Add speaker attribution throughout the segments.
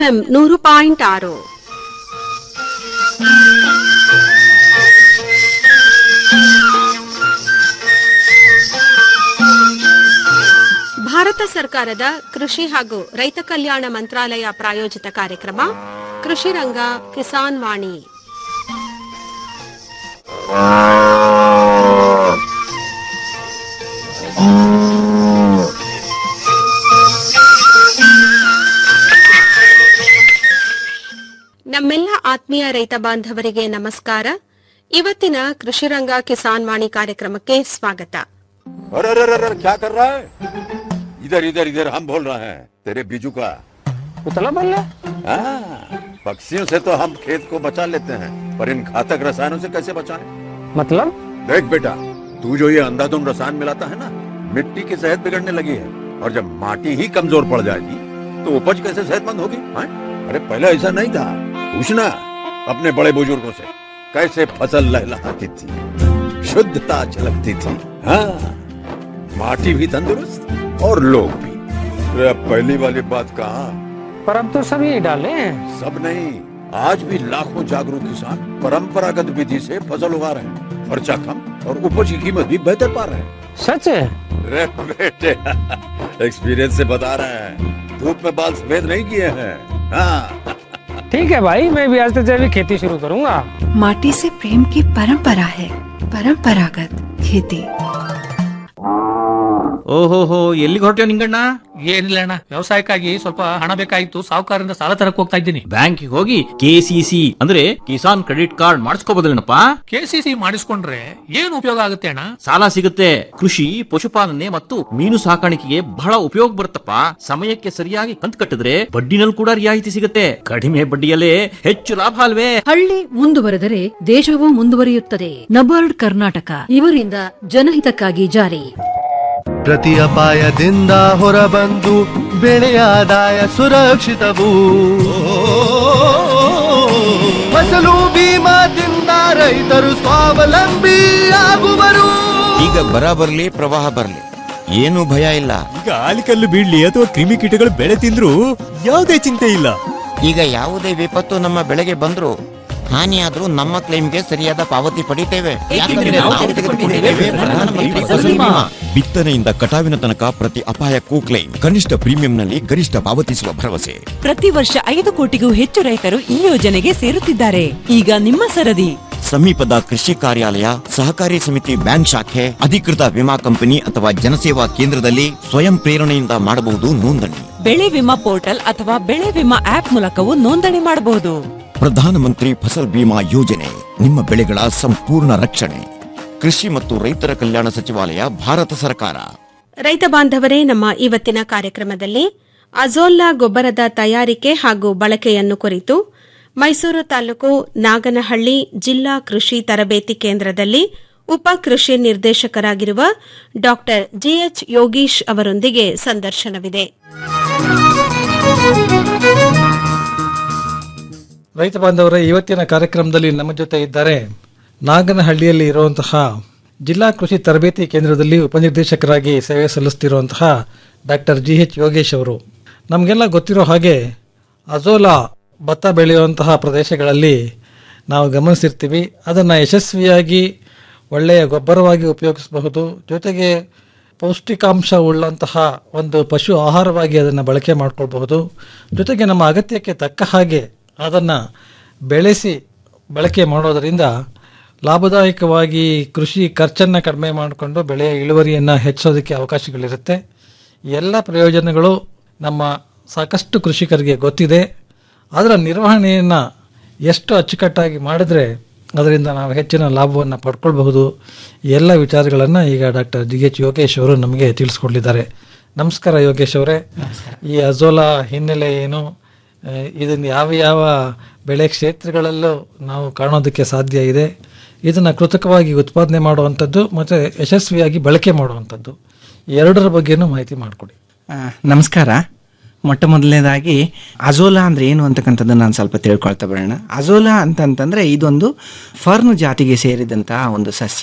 Speaker 1: M ನೂರು point ಆರು ಭಾರತ ಸರ್ಕಾರದ ಕೃಷಿ ಹಾಗೂ ರೈತ ಕಲ್ಯಾಣ ಮಂತ್ರಾಲಯ ಪ್ರಾಯೋಜಿತ ಕಾರ್ಯಕ್ರಮ ಕೃಷಿ ರಂಗ ಕಿಸಾನ್ ವಾಣಿ ನಮ್ಮೆಲ್ಲ ಆತ್ಮೀಯ ರೈತ ಬಾಂಧವರಿಗೆ ನಮಸ್ಕಾರ ಇವತ್ತಿನ ಕೃಷಿ ರಂಗ ಕಿಸಾನ್ ವಾಣಿ ಕಾರ್ಯಕ್ರಮಕ್ಕೆ ಸ್ವಾಗತ
Speaker 2: अरे अरे अरे अरे क्या कर रहा है इधर इधर इधर हम बोल रहे हैं तेरे बीजू का
Speaker 3: उतला बोल रहा
Speaker 2: हाँ, पक्षियों से तो हम खेत को बचा लेते हैं पर इन घातक रसायनों से कैसे बचाएं?
Speaker 3: मतलब
Speaker 2: देख बेटा तू जो ये अंधाधुंध रसायन मिलाता है ना मिट्टी की सेहत बिगड़ने लगी है और जब माटी ही कमजोर पड़ जाएगी तो उपज कैसे सेहतमंद होगी हाँ? अरे पहले ऐसा नहीं था पूछना अपने बड़े बुजुर्गों से कैसे फसल लहलहाती थी शुद्धता झलकती थी हाँ माटी भी तंदुरुस्त और लोग भी अरे अब पहली वाली बात कहाँ
Speaker 3: पर अब तो सभी डाले हैं
Speaker 2: सब नहीं आज भी लाखों जागरूक किसान परंपरागत विधि से फसल उगा रहे हैं खर्चा कम और उपज की कीमत भी बेहतर पा रहे हैं
Speaker 3: सच है
Speaker 2: अरे बेटे एक्सपीरियंस से बता रहे हैं धूप में बाल सफेद नहीं किए हैं हाँ
Speaker 3: ठीक है भाई मैं भी आज से जैविक खेती शुरू करूंगा
Speaker 4: माटी से प्रेम की परंपरा है परंपरागत खेती
Speaker 5: ಓಹೋಹೋ ಎಲ್ಲಿಗೆ ಹೊರಟ್ಯೋ ನಿಂಗಣ್ಣ
Speaker 6: ಏನಿಲ್ಲ ಅಣ್ಣ ವ್ಯವಸಾಯಕ್ಕಾಗಿ ಸ್ವಲ್ಪ ಹಣ ಬೇಕಾಗಿತ್ತು ಸಾಹುಕಾರರಿಂದ ಸಾಲ ತರಕ್ ಹೋಗ್ತಾ ಇದ್ದೀನಿ
Speaker 5: ಬ್ಯಾಂಕಿಗೆ ಹೋಗಿ ಕೆಸಿಸಿ ಅಂದ್ರೆ ಕಿಸಾನ್ ಕ್ರೆಡಿಟ್ ಕಾರ್ಡ್ ಮಾಡಿಸ್ಕೋಬೋದಲ್ಲೇನಪ್ಪ
Speaker 6: ಕೆಸಿಸಿ ಮಾಡಿಸ್ಕೊಂಡ್ರೆ ಏನ್ ಉಪಯೋಗ ಆಗುತ್ತೆ ಅಣ್ಣ
Speaker 5: ಸಾಲ ಸಿಗುತ್ತೆ ಕೃಷಿ ಪಶುಪಾಲನೆ ಮತ್ತು ಮೀನು ಸಾಕಾಣಿಕೆಗೆ ಬಹಳ ಉಪಯೋಗ ಬರುತ್ತಪ್ಪ ಸಮಯಕ್ಕೆ ಸರಿಯಾಗಿ ಕಂತು ಕಟ್ಟಿದ್ರೆ ಬಡ್ಡಿನಲ್ಲಿ ಕೂಡ ರಿಯಾಯಿತಿ ಸಿಗುತ್ತೆ ಕಡಿಮೆ ಬಡ್ಡಿಯಲ್ಲೇ ಹೆಚ್ಚು ಲಾಭ ಅಲ್ವೇ
Speaker 7: ಹಳ್ಳಿ ಮುಂದುವರೆದರೆ ದೇಶವೂ ಮುಂದುವರಿಯುತ್ತದೆ ನಬಾರ್ಡ್ ಕರ್ನಾಟಕ ಇವರಿಂದ ಜನಹಿತಕ್ಕಾಗಿ ಜಾರಿ
Speaker 8: ಪ್ರತಿ ಅಪಾಯದಿಂದ ಹೊರಬಂದು ಬೆಳೆಯ ಆದಾಯ ಸುರಕ್ಷಿತವು ಫಸಲು ಬೀಮಾದಿಂದ ರೈತರು ಸ್ವಾವಲಂಬಿ ಆಗುವರು
Speaker 9: ಈಗ ಬರ ಬರ್ಲಿ ಪ್ರವಾಹ ಬರ್ಲಿ ಏನು ಭಯ ಇಲ್ಲ
Speaker 10: ಈಗ ಆಲಿಕಲ್ಲು ಬೀಳ್ಲಿ ಅಥವಾ ಕ್ರಿಮಿಕೀಟಗಳು ಬೆಳೆ ತಿಂದ್ರು ಯಾವುದೇ ಚಿಂತೆ ಇಲ್ಲ
Speaker 9: ಈಗ ಯಾವುದೇ ವಿಪತ್ತು ನಮ್ಮ ಬೆಳೆಗೆ ಬಂದ್ರು ಹಾನಿಯಾದ್ರೂ ನಮ್ಮ ಕ್ಲೈಮ್ಗೆ ಸರಿಯಾದ ಪಾವತಿ ಪಡಿತೇವೆ ಯಾಕಂದ್ರೆ ನಾವು ತೆಗೆದುಕೊಂಡಿದ್ದೇವೆ ಪ್ರಧಾನಮಂತ್ರಿ ಫಸಲ್ ಬಿಮಾ. ಬಿತ್ತನೆಯಿಂದ ಕಟಾವಿನ ತನಕ ಪ್ರತಿ ಅಪಾಯಕ್ಕೂ ಕ್ಲೈಮ್ ಕನಿಷ್ಠ ಪ್ರೀಮಿಯಂನಲ್ಲಿ ಗರಿಷ್ಠ ಪಾವತಿಸುವ ಭರವಸೆ
Speaker 11: ಪ್ರತಿ ವರ್ಷ ಐದು ಕೋಟಿಗೂ ಹೆಚ್ಚು ರೈತರು ಈ ಯೋಜನೆಗೆ ಸೇರುತ್ತಿದ್ದಾರೆ ಈಗ ನಿಮ್ಮ ಸರದಿ
Speaker 9: ಸಮೀಪದ ಕೃಷಿ ಕಾರ್ಯಾಲಯ ಸಹಕಾರಿ ಸಮಿತಿ ಬ್ಯಾಂಕ್ ಶಾಖೆ ಅಧಿಕೃತ ವಿಮಾ ಕಂಪನಿ ಅಥವಾ ಜನಸೇವಾ ಕೇಂದ್ರದಲ್ಲಿ ಸ್ವಯಂ ಪ್ರೇರಣೆಯಿಂದ ಮಾಡಬಹುದು ನೋಂದಣಿ
Speaker 11: ಬೆಳೆ ವಿಮಾ ಪೋರ್ಟಲ್ ಅಥವಾ ಬೆಳೆ ವಿಮಾ ಆಪ್ ಮೂಲಕವೂ ನೋಂದಣಿ ಮಾಡಬಹುದು
Speaker 9: ಪ್ರಧಾನಮಂತ್ರಿ ಫಸಲ್ ಬಿಮಾ ಯೋಜನೆ ನಿಮ್ಮ ಬೆಳೆಗಳ ಸಂಪೂರ್ಣ ರಕ್ಷಣೆ ಕೃಷಿ ಮತ್ತು ರೈತರ ಕಲ್ಯಾಣ ಸಚಿವಾಲಯ ಭಾರತ ಸರ್ಕಾರ
Speaker 1: ರೈತ ಬಾಂಧವರೇ ನಮ್ಮ ಇವತ್ತಿನ ಕಾರ್ಯಕ್ರಮದಲ್ಲಿ ಅಜೋಲ್ಲಾ ಗೊಬ್ಬರದ ತಯಾರಿಕೆ ಹಾಗೂ ಬಳಕೆಯನ್ನು ಕುರಿತು ಮೈಸೂರು ತಾಲೂಕು ನಾಗನಹಳ್ಳಿ ಜಿಲ್ಲಾ ಕೃಷಿ ತರಬೇತಿ ಕೇಂದ್ರದಲ್ಲಿ ಉಪ ಕೃಷಿ ನಿರ್ದೇಶಕರಾಗಿರುವ ಡಾ ಜಿಎಚ್ ಯೋಗೀಶ್ ಅವರೊಂದಿಗೆ ಸಂದರ್ಶನವಿದೆ
Speaker 12: ರೈತ ಬಾಂಧವರೇ ಇವತ್ತಿನ ಕಾರ್ಯಕ್ರಮದಲ್ಲಿ ನಮ್ಮ ಜೊತೆ ಇದ್ದಾರೆ ನಾಗನಹಳ್ಳಿಯಲ್ಲಿ ಇರುವಂತಹ ಜಿಲ್ಲಾ ಕೃಷಿ ತರಬೇತಿ ಕೇಂದ್ರದಲ್ಲಿ ಉಪನಿರ್ದೇಶಕರಾಗಿ ಸೇವೆ ಸಲ್ಲಿಸ್ತಿರುವಂತಹ ಡಾಕ್ಟರ್ ಜಿ ಎಚ್ ಯೋಗೇಶ್ ಅವರು ನಮಗೆಲ್ಲ ಗೊತ್ತಿರೋ ಹಾಗೆ ಅಜೋಲಾ ಭತ್ತ ಬೆಳೆಯುವಂತಹ ಪ್ರದೇಶಗಳಲ್ಲಿ ನಾವು ಗಮನಿಸಿರ್ತೀವಿ ಅದನ್ನು ಯಶಸ್ವಿಯಾಗಿ ಒಳ್ಳೆಯ ಗೊಬ್ಬರವಾಗಿ ಉಪಯೋಗಿಸಬಹುದು ಜೊತೆಗೆ ಪೌಷ್ಟಿಕಾಂಶ ಉಳ್ಳಂತಹ ಒಂದು ಪಶು ಆಹಾರವಾಗಿ ಅದನ್ನು ಬಳಕೆ ಮಾಡ್ಕೊಳ್ಬಹುದು ಜೊತೆಗೆ ನಮ್ಮ ಅಗತ್ಯಕ್ಕೆ ತಕ್ಕ ಹಾಗೆ ಅದನ್ನು ಬೆಳೆಸಿ ಬಳಕೆ ಮಾಡೋದರಿಂದ ಲಾಭದಾಯಕವಾಗಿ ಕೃಷಿ ಖರ್ಚನ್ನು ಕಡಿಮೆ ಮಾಡಿಕೊಂಡು ಬೆಳೆಯ ಇಳುವರಿಯನ್ನು ಹೆಚ್ಚೋದಕ್ಕೆ ಅವಕಾಶಗಳಿರುತ್ತೆ ಈ ಎಲ್ಲ ಪ್ರಯೋಜನಗಳು ನಮ್ಮ ಸಾಕಷ್ಟು ಕೃಷಿಕರಿಗೆ ಗೊತ್ತಿದೆ ಅದರ ನಿರ್ವಹಣೆಯನ್ನು ಎಷ್ಟು ಅಚ್ಚುಕಟ್ಟಾಗಿ ಮಾಡಿದ್ರೆ ಅದರಿಂದ ನಾವು ಹೆಚ್ಚಿನ ಲಾಭವನ್ನು ಪಡ್ಕೊಳ್ಬಹುದು ಈ ಎಲ್ಲ ವಿಚಾರಗಳನ್ನು ಈಗ ಡಾಕ್ಟರ್ ಜಿ ಎಚ್ ಯೋಗೇಶ್ ಅವರು ನಮಗೆ ತಿಳಿಸ್ಕೊಡ್ಲಿದ್ದಾರೆ ನಮಸ್ಕಾರ ಯೋಗೇಶ್ ಅವರೇ ಈ ಅಜೋಲಾ ಹಿನ್ನೆಲೆ ಏನು ಆ, ಇದನ್ನು ಯಾವ ಯಾವ ಬೆಳೆ ಕ್ಷೇತ್ರಗಳಲ್ಲೂ ನಾವು ಕಾಣೋದಕ್ಕೆ ಸಾಧ್ಯ ಇದೆ ಇದನ್ನು ಕೃತಕವಾಗಿ ಉತ್ಪಾದನೆ ಮಾಡುವಂಥದ್ದು ಮತ್ತು ಯಶಸ್ವಿಯಾಗಿ ಬಳಕೆ ಮಾಡುವಂಥದ್ದು ಈ ಎರಡರ ಬಗ್ಗೆನೂ ಮಾಹಿತಿ ಮಾಡಿಕೊಡಿ
Speaker 13: ಆ, ನಮಸ್ಕಾರ ಮೊಟ್ಟ ಮೊದಲನೇದಾಗಿ ಅಜೋಲಾ ಅಂದ್ರೆ ಏನು ಅಂತಕ್ಕಂಥದ್ದು ನಾನು ಸ್ವಲ್ಪ ತಿಳ್ಕೊಳ್ತಾ ಬರೋಣ ಅಜೋಲಾ ಅಂತಂತಂದ್ರೆ ಇದೊಂದು ಫರ್ನ್ ಜಾತಿಗೆ ಸೇರಿದಂತಹ ಒಂದು ಸಸ್ಯ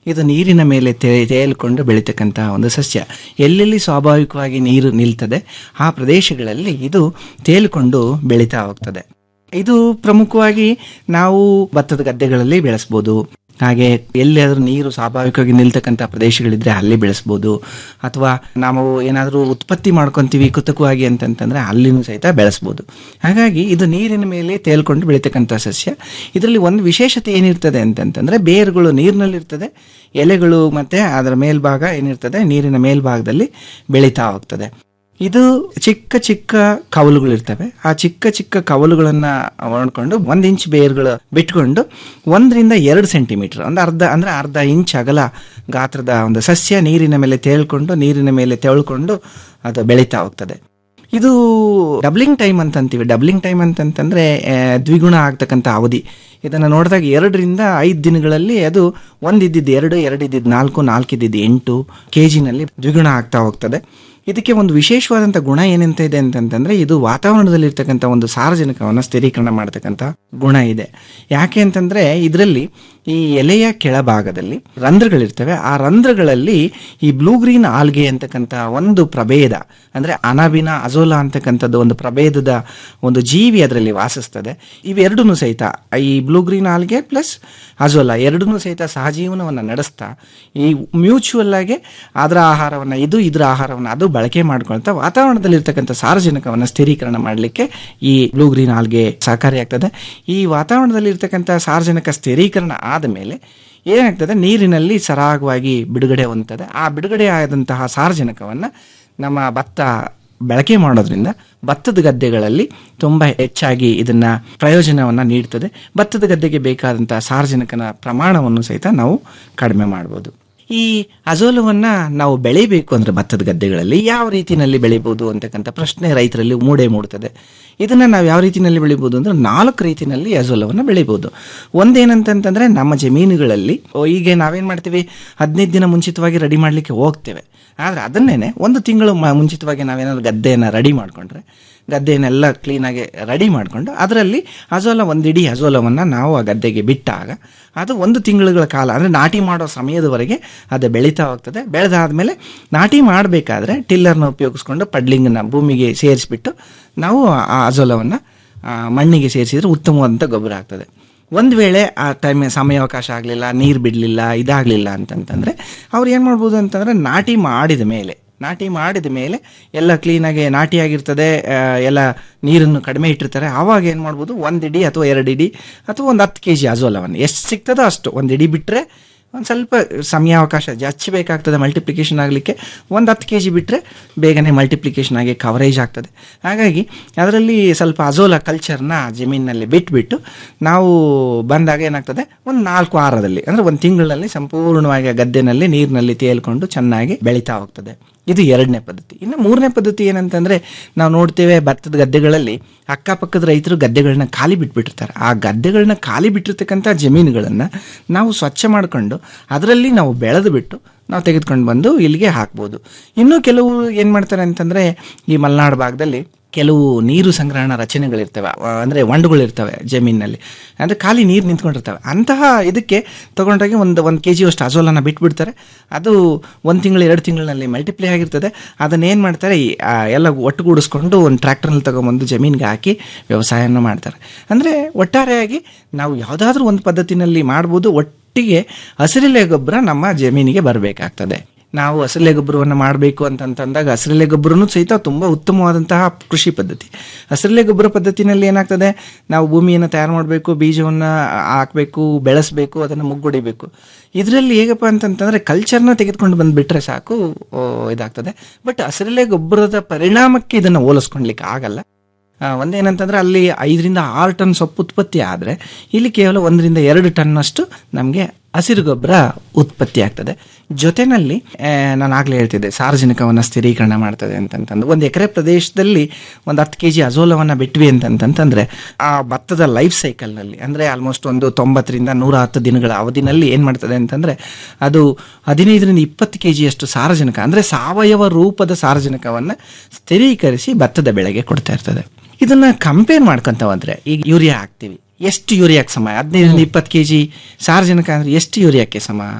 Speaker 13: ಇದು ನೀರಿನ ಮೇಲೆ ತೇ- ತೇಲ್ಕೊಂಡು ಬೆಳೀತಕ್ಕಂಥ ಒಂದು ಸಸ್ಯ ಎಲ್ಲೆಲ್ಲಿ ಸ್ವಾಭಾವಿಕವಾಗಿ ನೀರು ನಿಲ್ತದೆ ಆ ಪ್ರದೇಶಗಳಲ್ಲಿ ಇದು ತೇಲಿಕೊಂಡು ಬೆಳೀತಾ ಹೋಗ್ತದೆ ಇದು ಪ್ರಮುಖವಾಗಿ ನಾವು ಭತ್ತದ ಗದ್ದೆಗಳಲ್ಲಿ ಬೆಳೆಸ್ಬೋದು ಹಾಗೆ ಎಲ್ಲಿಯಾದ್ರೂ ನೀರು ಸ್ವಾಭಾವಿಕವಾಗಿ ನಿಲ್ತಕ್ಕಂಥ ಪ್ರದೇಶಗಳಿದ್ರೆ ಅಲ್ಲಿ ಬೆಳೆಸ್ಬೋದು ಅಥವಾ ನಾವು ಏನಾದರೂ ಉತ್ಪತ್ತಿ ಮಾಡ್ಕೊತೀವಿ ಕೃತಕವಾಗಿ ಅಂತಂತಂದ್ರೆ ಅಲ್ಲಿನೂ ಸಹಿತ ಬೆಳೆಸ್ಬೋದು ಹಾಗಾಗಿ ಇದು ನೀರಿನ ಮೇಲೆ ತೇಲ್ಕೊಂಡು ಬೆಳೀತಕ್ಕಂಥ ಸಸ್ಯ ಇದರಲ್ಲಿ ಒಂದು ವಿಶೇಷತೆ ಏನಿರ್ತದೆ ಅಂತಂತಂದ್ರೆ ಬೇರುಗಳು ನೀರಿನಲ್ಲಿರ್ತದೆ ಎಲೆಗಳು ಮತ್ತೆ ಅದರ ಮೇಲ್ಭಾಗ ಏನಿರ್ತದೆ ನೀರಿನ ಮೇಲ್ಭಾಗದಲ್ಲಿ ಬೆಳೀತಾ ಹೋಗ್ತದೆ ಇದು ಚಿಕ್ಕ ಚಿಕ್ಕ ಕವಲುಗಳಿರ್ತವೆ ಆ ಚಿಕ್ಕ ಚಿಕ್ಕ ಕವಲುಗಳನ್ನ ಮಾಡ್ಕೊಂಡು ಒಂದ್ ಇಂಚ್ ಬೇರುಗಳು ಬಿಟ್ಕೊಂಡು ಒಂದರಿಂದ ಎರಡು ಸೆಂಟಿಮೀಟರ್ ಒಂದು ಅರ್ಧ ಅಂದ್ರೆ ಅರ್ಧ ಇಂಚ್ ಅಗಲ ಗಾತ್ರದ ಒಂದು ಸಸ್ಯ ನೀರಿನ ಮೇಲೆ ತೇಳ್ಕೊಂಡು ನೀರಿನ ಮೇಲೆ ತೆಳ್ಕೊಂಡು ಅದು ಬೆಳೀತಾ ಹೋಗ್ತದೆ ಇದು ಡಬ್ಲಿಂಗ್ ಟೈಮ್ ಅಂತ ಅಂತೀವಿ ಡಬ್ಲಿಂಗ್ ಟೈಮ್ ಅಂತಂತಂದ್ರೆ ಆ, ದ್ವಿಗುಣ ಆಗ್ತಕ್ಕಂಥ ಅವಧಿ ಇದನ್ನು ನೋಡಿದಾಗ ಎರಡರಿಂದ ಐದು ದಿನಗಳಲ್ಲಿ ಅದು ಒಂದಿದ್ದಿದ್ದು ಎರಡು ಎರಡು ಇದ್ದಿದ್ದು ನಾಲ್ಕು ನಾಲ್ಕು ಇದ್ದಿದ್ದು ಎಂಟು ಕೆ ಜಿನಲ್ಲಿ ದ್ವಿಗುಣ ಆಗ್ತಾ ಹೋಗ್ತದೆ ಇದಕ್ಕೆ ಒಂದು ವಿಶೇಷವಾದಂಥ ಗುಣ ಏನಂತ ಇದೆ ಅಂತಂತಂದ್ರೆ ಇದು ವಾತಾವರಣದಲ್ಲಿ ಇರ್ತಕ್ಕಂಥ ಒಂದು ಸಾರಜನಕವನ್ನು ಸ್ಥಿರೀಕರಣ ಮಾಡತಕ್ಕಂಥ ಗುಣ ಇದೆ ಯಾಕೆ ಅಂತಂದ್ರೆ ಇದರಲ್ಲಿ ಈ ಎಲೆಯ ಕೆಳಭಾಗದಲ್ಲಿ ರಂಧ್ರಗಳಿರ್ತವೆ ಆ ರಂಧ್ರಗಳಲ್ಲಿ ಈ ಬ್ಲೂ ಗ್ರೀನ್ ಆಲ್ಗೆ ಅಂತಕ್ಕಂಥ ಒಂದು ಪ್ರಭೇದ ಅಂದ್ರೆ ಅನಾಬಿನ ಅಜೋಲಾ ಅಂತಕ್ಕಂಥದ್ದು ಒಂದು ಪ್ರಭೇದದ ಒಂದು ಜೀವಿ ಅದರಲ್ಲಿ ವಾಸಿಸ್ತದೆ ಇವೆರಡೂ ಸಹಿತ ಈ blue green algae plus azolla ಎರಡನ್ನೂ ಸಹಿತ ಸಹಜೀವನವನ್ನು ನಡೆಸ್ತಾ ಈ ಮ್ಯೂಚುವಲ್ ಆಗಿ ಅದರ ಆಹಾರವನ್ನು ಇದು ಇದರ ಆಹಾರವನ್ನು ಅದು ಬಳಕೆ ಮಾಡ್ಕೊಳ್ತಾ ವಾತಾವರಣದಲ್ಲಿ ಇರ್ತಕ್ಕಂಥ ಸಾರಜನಕವನ್ನು ಸ್ಥಿರೀಕರಣ ಮಾಡಲಿಕ್ಕೆ ಈ ಬ್ಲೂ ಗ್ರೀನ್ ಆಲ್ಗೆ ಸಹಕಾರಿಯಾಗ್ತದೆ ಈ ವಾತಾವರಣದಲ್ಲಿ ಇರ್ತಕ್ಕಂಥ ಸಾರಜನಕ ಸ್ಥಿರೀಕರಣ ಆದ ಮೇಲೆ ಏನಾಗ್ತದೆ ನೀರಿನಲ್ಲಿ ಸರಾಗವಾಗಿ ಬಿಡುಗಡೆ ಹೊಂದುತ್ತದೆ ಆ ಬಿಡುಗಡೆ ಆದಂತಹ ಸಾರಜನಕವನ್ನು ನಮ್ಮ ಭತ್ತ ಬಳಕೆ ಮಾಡೋದ್ರಿಂದ ಭತ್ತದ ಗದ್ದೆಗಳಲ್ಲಿ ತುಂಬ ಹೆಚ್ಚಾಗಿ ಇದನ್ನ ಪ್ರಯೋಜನವನ್ನು ನೀಡ್ತದೆ ಭತ್ತದ ಗದ್ದೆಗೆ ಬೇಕಾದಂತಹ ಸಾರಜನಕನ ಪ್ರಮಾಣವನ್ನು ಸಹಿತ ನಾವು ಕಡಿಮೆ ಮಾಡ್ಬೋದು ಈ ಅಜೋಲವನ್ನ ನಾವು ಬೆಳಿಬೇಕು ಅಂದ್ರೆ ಭತ್ತದ ಗದ್ದೆಗಳಲ್ಲಿ ಯಾವ ರೀತಿನಲ್ಲಿ ಬೆಳಿಬೋದು ಅಂತಕ್ಕಂಥ ಪ್ರಶ್ನೆ ರೈತರಲ್ಲಿ ಮೂಡೆ ಮೂಡ್ತದೆ ಇದನ್ನ ನಾವು ಯಾವ ರೀತಿನಲ್ಲಿ ಬೆಳಿಬೋದು ಅಂದ್ರೆ ನಾಲ್ಕು ರೀತಿನಲ್ಲಿ ಅಜೋಲವನ್ನು ಬೆಳಿಬೋದು ಒಂದೇನಂತಂತಂದ್ರೆ ನಮ್ಮ ಜಮೀನುಗಳಲ್ಲಿ ಓ, ಈಗ ನಾವೇನ್ ಮಾಡ್ತೀವಿ ಹದಿನೈದು ದಿನ ಮುಂಚಿತವಾಗಿ ರೆಡಿ ಮಾಡ್ಲಿಕ್ಕೆ ಹೋಗ್ತೇವೆ ಆದ್ರೆ ಅದನ್ನೇನೆ ಒಂದು ತಿಂಗಳು ಮ- ಮುಂಚಿತವಾಗಿ ನಾವೇನಾದ್ರು ಗದ್ದೆಯನ್ನು ರೆಡಿ ಮಾಡ್ಕೊಂಡ್ರೆ ಗದ್ದೆಯನ್ನೆಲ್ಲ ಕ್ಲೀನಾಗಿ ರೆಡಿ ಮಾಡಿಕೊಂಡು ಅದರಲ್ಲಿ ಅಜೋಲ ಒಂದಿಡೀ ಅಜೋಲವನ್ನು ನಾವು ಆ ಗದ್ದೆಗೆ ಬಿಟ್ಟಾಗ ಅದು ಒಂದು ತಿಂಗಳುಗಳ ಕಾಲ ಅಂದರೆ ನಾಟಿ ಮಾಡೋ ಸಮಯದವರೆಗೆ ಅದು ಬೆಳೀತಾ ಹೋಗ್ತದೆ ಬೆಳೆದಾದ್ಮೇಲೆ ನಾಟಿ ಮಾಡಬೇಕಾದ್ರೆ ಟಿಲ್ಲರ್ನ ಉಪಯೋಗಿಸ್ಕೊಂಡು ಪಡ್ಲಿಂಗನ್ನ ಭೂಮಿಗೆ ಸೇರಿಸ್ಬಿಟ್ಟು ನಾವು ಆ ಅಜೋಲವನ್ನು ಮಣ್ಣಿಗೆ ಸೇರಿಸಿದ್ರೆ ಉತ್ತಮವಾದಂಥ ಗೊಬ್ಬರ ಆಗ್ತದೆ ಒಂದು ವೇಳೆ ಆ ಟೈಮ್ ಸಮಯಾವಕಾಶ ಆಗಲಿಲ್ಲ ನೀರು ಬಿಡಲಿಲ್ಲ ಇದಾಗಲಿಲ್ಲ ಅಂತಂತಂದರೆ ಅವ್ರು ಏನು ಮಾಡ್ಬೋದು ಅಂತಂದರೆ ನಾಟಿ ಮಾಡಿದ ಮೇಲೆ ನಾಟಿ ಮಾಡಿದ ಮೇಲೆ ಎಲ್ಲ ಕ್ಲೀನಾಗಿ ನಾಟಿಯಾಗಿರ್ತದೆ ಆ, ಎಲ್ಲ ನೀರನ್ನು ಕಡಿಮೆ ಇಟ್ಟಿರ್ತಾರೆ ಆವಾಗ ಏನು ಮಾಡ್ಬೋದು ಒಂದು ಇಡಿ ಅಥವಾ ಎರಡು ಇಡಿ ಅಥವಾ ಒಂದು ಹತ್ತು ಕೆ ಜಿ ಅಜೋಲವನ್ನು ಎಷ್ಟು ಸಿಗ್ತದೋ ಅಷ್ಟು ಒಂದು ಇಡಿ ಬಿಟ್ಟರೆ ಒಂದು ಸ್ವಲ್ಪ ಸಮಯಾವಕಾಶ ಜಾಸ್ತಿ ಬೇಕಾಗ್ತದೆ ಮಲ್ಟಿಪ್ಲಿಕೇಶನ್ ಆಗಲಿಕ್ಕೆ ಒಂದು ಹತ್ತು ಕೆ ಜಿ ಬಿಟ್ಟರೆ ಬೇಗನೆ ಮಲ್ಟಿಪ್ಲಿಕೇಶನ್ ಆಗಿ ಕವರೇಜ್ ಆಗ್ತದೆ ಹಾಗಾಗಿ ಅದರಲ್ಲಿ ಸ್ವಲ್ಪ ಅಜೋಲಾ ಕಲ್ಚರ್ನ ಜಮೀನಿನಲ್ಲಿ ಬಿಟ್ಬಿಟ್ಟು ನಾವು ಬಂದಾಗ ಏನಾಗ್ತದೆ ಒಂದು ನಾಲ್ಕು ವಾರದಲ್ಲಿ ಅಂದರೆ ಒಂದು ತಿಂಗಳಲ್ಲಿ ಸಂಪೂರ್ಣವಾಗಿ ಆ ಗದ್ದೆನಲ್ಲಿ ನೀರಿನಲ್ಲಿ ತೇಲ್ಕೊಂಡು ಚೆನ್ನಾಗಿ ಬೆಳೀತಾ ಹೋಗ್ತದೆ ಇದು ಎರಡನೇ ಪದ್ಧತಿ ಇನ್ನು ಮೂರನೇ ಪದ್ಧತಿ ಏನಂತಂದ್ರೆ ನಾವು ನೋಡ್ತೇವೆ ಭತ್ತದ ಗದ್ದೆಗಳಲ್ಲಿ ಅಕ್ಕಪಕ್ಕದ ರೈತರು ಗದ್ದೆಗಳನ್ನ ಖಾಲಿ ಬಿಟ್ಬಿಟ್ಟಿರ್ತಾರೆ ಆ ಗದ್ದೆಗಳನ್ನ ಖಾಲಿ ಬಿಟ್ಟಿರ್ತಕ್ಕಂಥ ಜಮೀನುಗಳನ್ನು ನಾವು ಸ್ವಚ್ಛ ಮಾಡಿಕೊಂಡು ಅದರಲ್ಲಿ ನಾವು ಬೆಳೆದು ಬಿಟ್ಟು ನಾವು ತೆಗೆದುಕೊಂಡು ಬಂದು ಇಲ್ಲಿಗೆ ಹಾಕ್ಬೋದು ಇನ್ನು ಕೆಲವು ಏನು ಮಾಡ್ತಾರೆ ಅಂತಂದ್ರೆ ಈ ಮಲೆನಾಡು ಭಾಗದಲ್ಲಿ ಕೆಲವು ನೀರು ಸಂಗ್ರಹಣಾ ರಚನೆಗಳಿರ್ತವೆ ಅವ- ಅಂದ್ರೆ ಹೊಂಡುಗಳಿರ್ತವೆ ಜಮೀನಿನಲ್ಲಿ ಅಂದ್ರೆ ಖಾಲಿ ನೀರು ನಿಂತ್ಕೊಂಡಿರ್ತವೆ ಅಂತಹ ಇದಕ್ಕೆ ತಗೊಂಡೋಗಿ ಒಂದು ಒಂದು ಕೆ ಜಿ ಅಷ್ಟು ಅಜೋಲನ ಬಿಟ್ಬಿಡ್ತಾರೆ ಅದು ಒಂದು ತಿಂಗಳು ಎರಡು ತಿಂಗಳಿನಲ್ಲಿ ಮಲ್ಟಿಪ್ಲೈ ಆಗಿರ್ತದೆ ಅದನ್ನ ಏನು ಮಾಡ್ತಾರೆ ಈ, ಆ, ಎಲ್ಲ ಒಟ್ಟುಗೂಡಿಸ್ಕೊಂಡು ಒಂದು ಟ್ರ್ಯಾಕ್ಟರ್ನಲ್ಲಿ ತಗೊಂಬಂದು ಜಮೀನಿಗೆ ಹಾಕಿ ವ್ಯವಸಾಯನ ಮಾಡ್ತಾರೆ ಅಂದರೆ ಒಟ್ಟಾರೆಯಾಗಿ ನಾವು ಯಾವುದಾದ್ರೂ ಒಂದು ಪದ್ಧತಿನಲ್ಲಿ ಮಾಡ್ಬೋದು ಒಟ್ಟಿಗೆ ಹಸಿರೆಲೆ ಗೊಬ್ಬರ ನಮ್ಮ ಜಮೀನಿಗೆ ಬರಬೇಕಾಗ್ತದೆ ನಾವು ಹಸಿರೆಲೆ ಗೊಬ್ಬರವನ್ನು ಮಾಡಬೇಕು ಅಂತಂತಂದಾಗ ಹಸಿರೆಲೆ ಗೊಬ್ಬರನೂ ಸಹಿತ ತುಂಬ ಉತ್ತಮವಾದಂತಹ ಕೃಷಿ ಪದ್ಧತಿ ಹಸಿರೆಲೆ ಗೊಬ್ಬರ ಪದ್ಧತಿನಲ್ಲಿ ಏನಾಗ್ತದೆ ನಾವು ಭೂಮಿಯನ್ನು ತಯಾರು ಮಾಡಬೇಕು ಬೀಜವನ್ನು ಹಾಕಬೇಕು ಬೆಳೆಸಬೇಕು ಅದನ್ನು ಮುಗ್ಗೊಡಿಬೇಕು ಇದರಲ್ಲಿ ಹೇಗಪ್ಪ ಅಂತಂತಂದ್ರೆ ಕಲ್ಚರ್ನ ತೆಗೆದುಕೊಂಡು ಬಂದುಬಿಟ್ರೆ ಸಾಕು ಓ, ಇದಾಗ್ತದೆ ಬಟ್ ಹಸಿರೆಲೆ ಗೊಬ್ಬರದ ಪರಿಣಾಮಕ್ಕೆ ಇದನ್ನು ಹೋಲಿಸ್ಕೊಳ್ಲಿಕ್ಕೆ ಆಗಲ್ಲ ಆ, ಒಂದೇನಂತಂದ್ರೆ ಅಲ್ಲಿ ಐದರಿಂದ ಆರು ಟನ್ ಸೊಪ್ಪು ಉತ್ಪತ್ತಿ ಆದರೆ ಇಲ್ಲಿ ಕೇವಲ ಒಂದರಿಂದ ಎರಡು ಟನ್ನಷ್ಟು ನಮಗೆ ಹಸಿರು ಗೊಬ್ಬರ ಉತ್ಪತ್ತಿ ಆಗ್ತದೆ ಜೊತೆನಲ್ಲಿ ಆ, ನಾನು ಆಗಲೇ ಹೇಳ್ತಿದ್ದೆ ಸಾರ್ವಜನಿಕವನ್ನು ಸ್ಥಿರೀಕರಣ ಮಾಡ್ತದೆ ಅಂತಂತಂದು ಒಂದು ಎಕರೆ ಪ್ರದೇಶದಲ್ಲಿ ಒಂದು ಹತ್ತು ಕೆ ಜಿ ಅಜೋಲವನ್ನು ಬಿಟ್ವಿ ಅಂತಂತಂದ್ರೆ ಆ ಭತ್ತದ ಲೈಫ್ ಸೈಕಲ್ನಲ್ಲಿ ಅಂದರೆ ಆಲ್ಮೋಸ್ಟ್ ಒಂದು ತೊಂಬತ್ತರಿಂದ ನೂರ ಹತ್ತು ದಿನಗಳ ಅವಧಿನಲ್ಲಿ ಏನು ಮಾಡ್ತದೆ ಅಂತಂದರೆ ಅದು ಹದಿನೈದರಿಂದ ಇಪ್ಪತ್ತು ಕೆ ಜಿಯಷ್ಟು ಸಾರಜನಕ ಅಂದರೆ ಸಾವಯವ ರೂಪದ ಸಾರಜನಕವನ್ನು ಸ್ಥಿರೀಕರಿಸಿ ಭತ್ತದ ಬೆಳೆಗೆ ಕೊಡ್ತಾ ಇರ್ತದೆ ಇದನ್ನ ಕಂಪೇರ್ ಮಾಡ್ಕೊಂತ ಹೋದ್ರೆ ಈಗ ಯೂರಿಯಾ ಹಾಕ್ತೀವಿ ಎಷ್ಟು ಯೂರಿಯಾಕ್ಕೆ ಸಮ ಹದಿನೈದರಿಂದ ಇಪ್ಪತ್ತು ಕೆ ಜಿ ಸಾರಜನಕ ಅಂದ್ರೆ ಎಷ್ಟು ಯೂರಿಯಾಕ್ಕೆ ಸಮ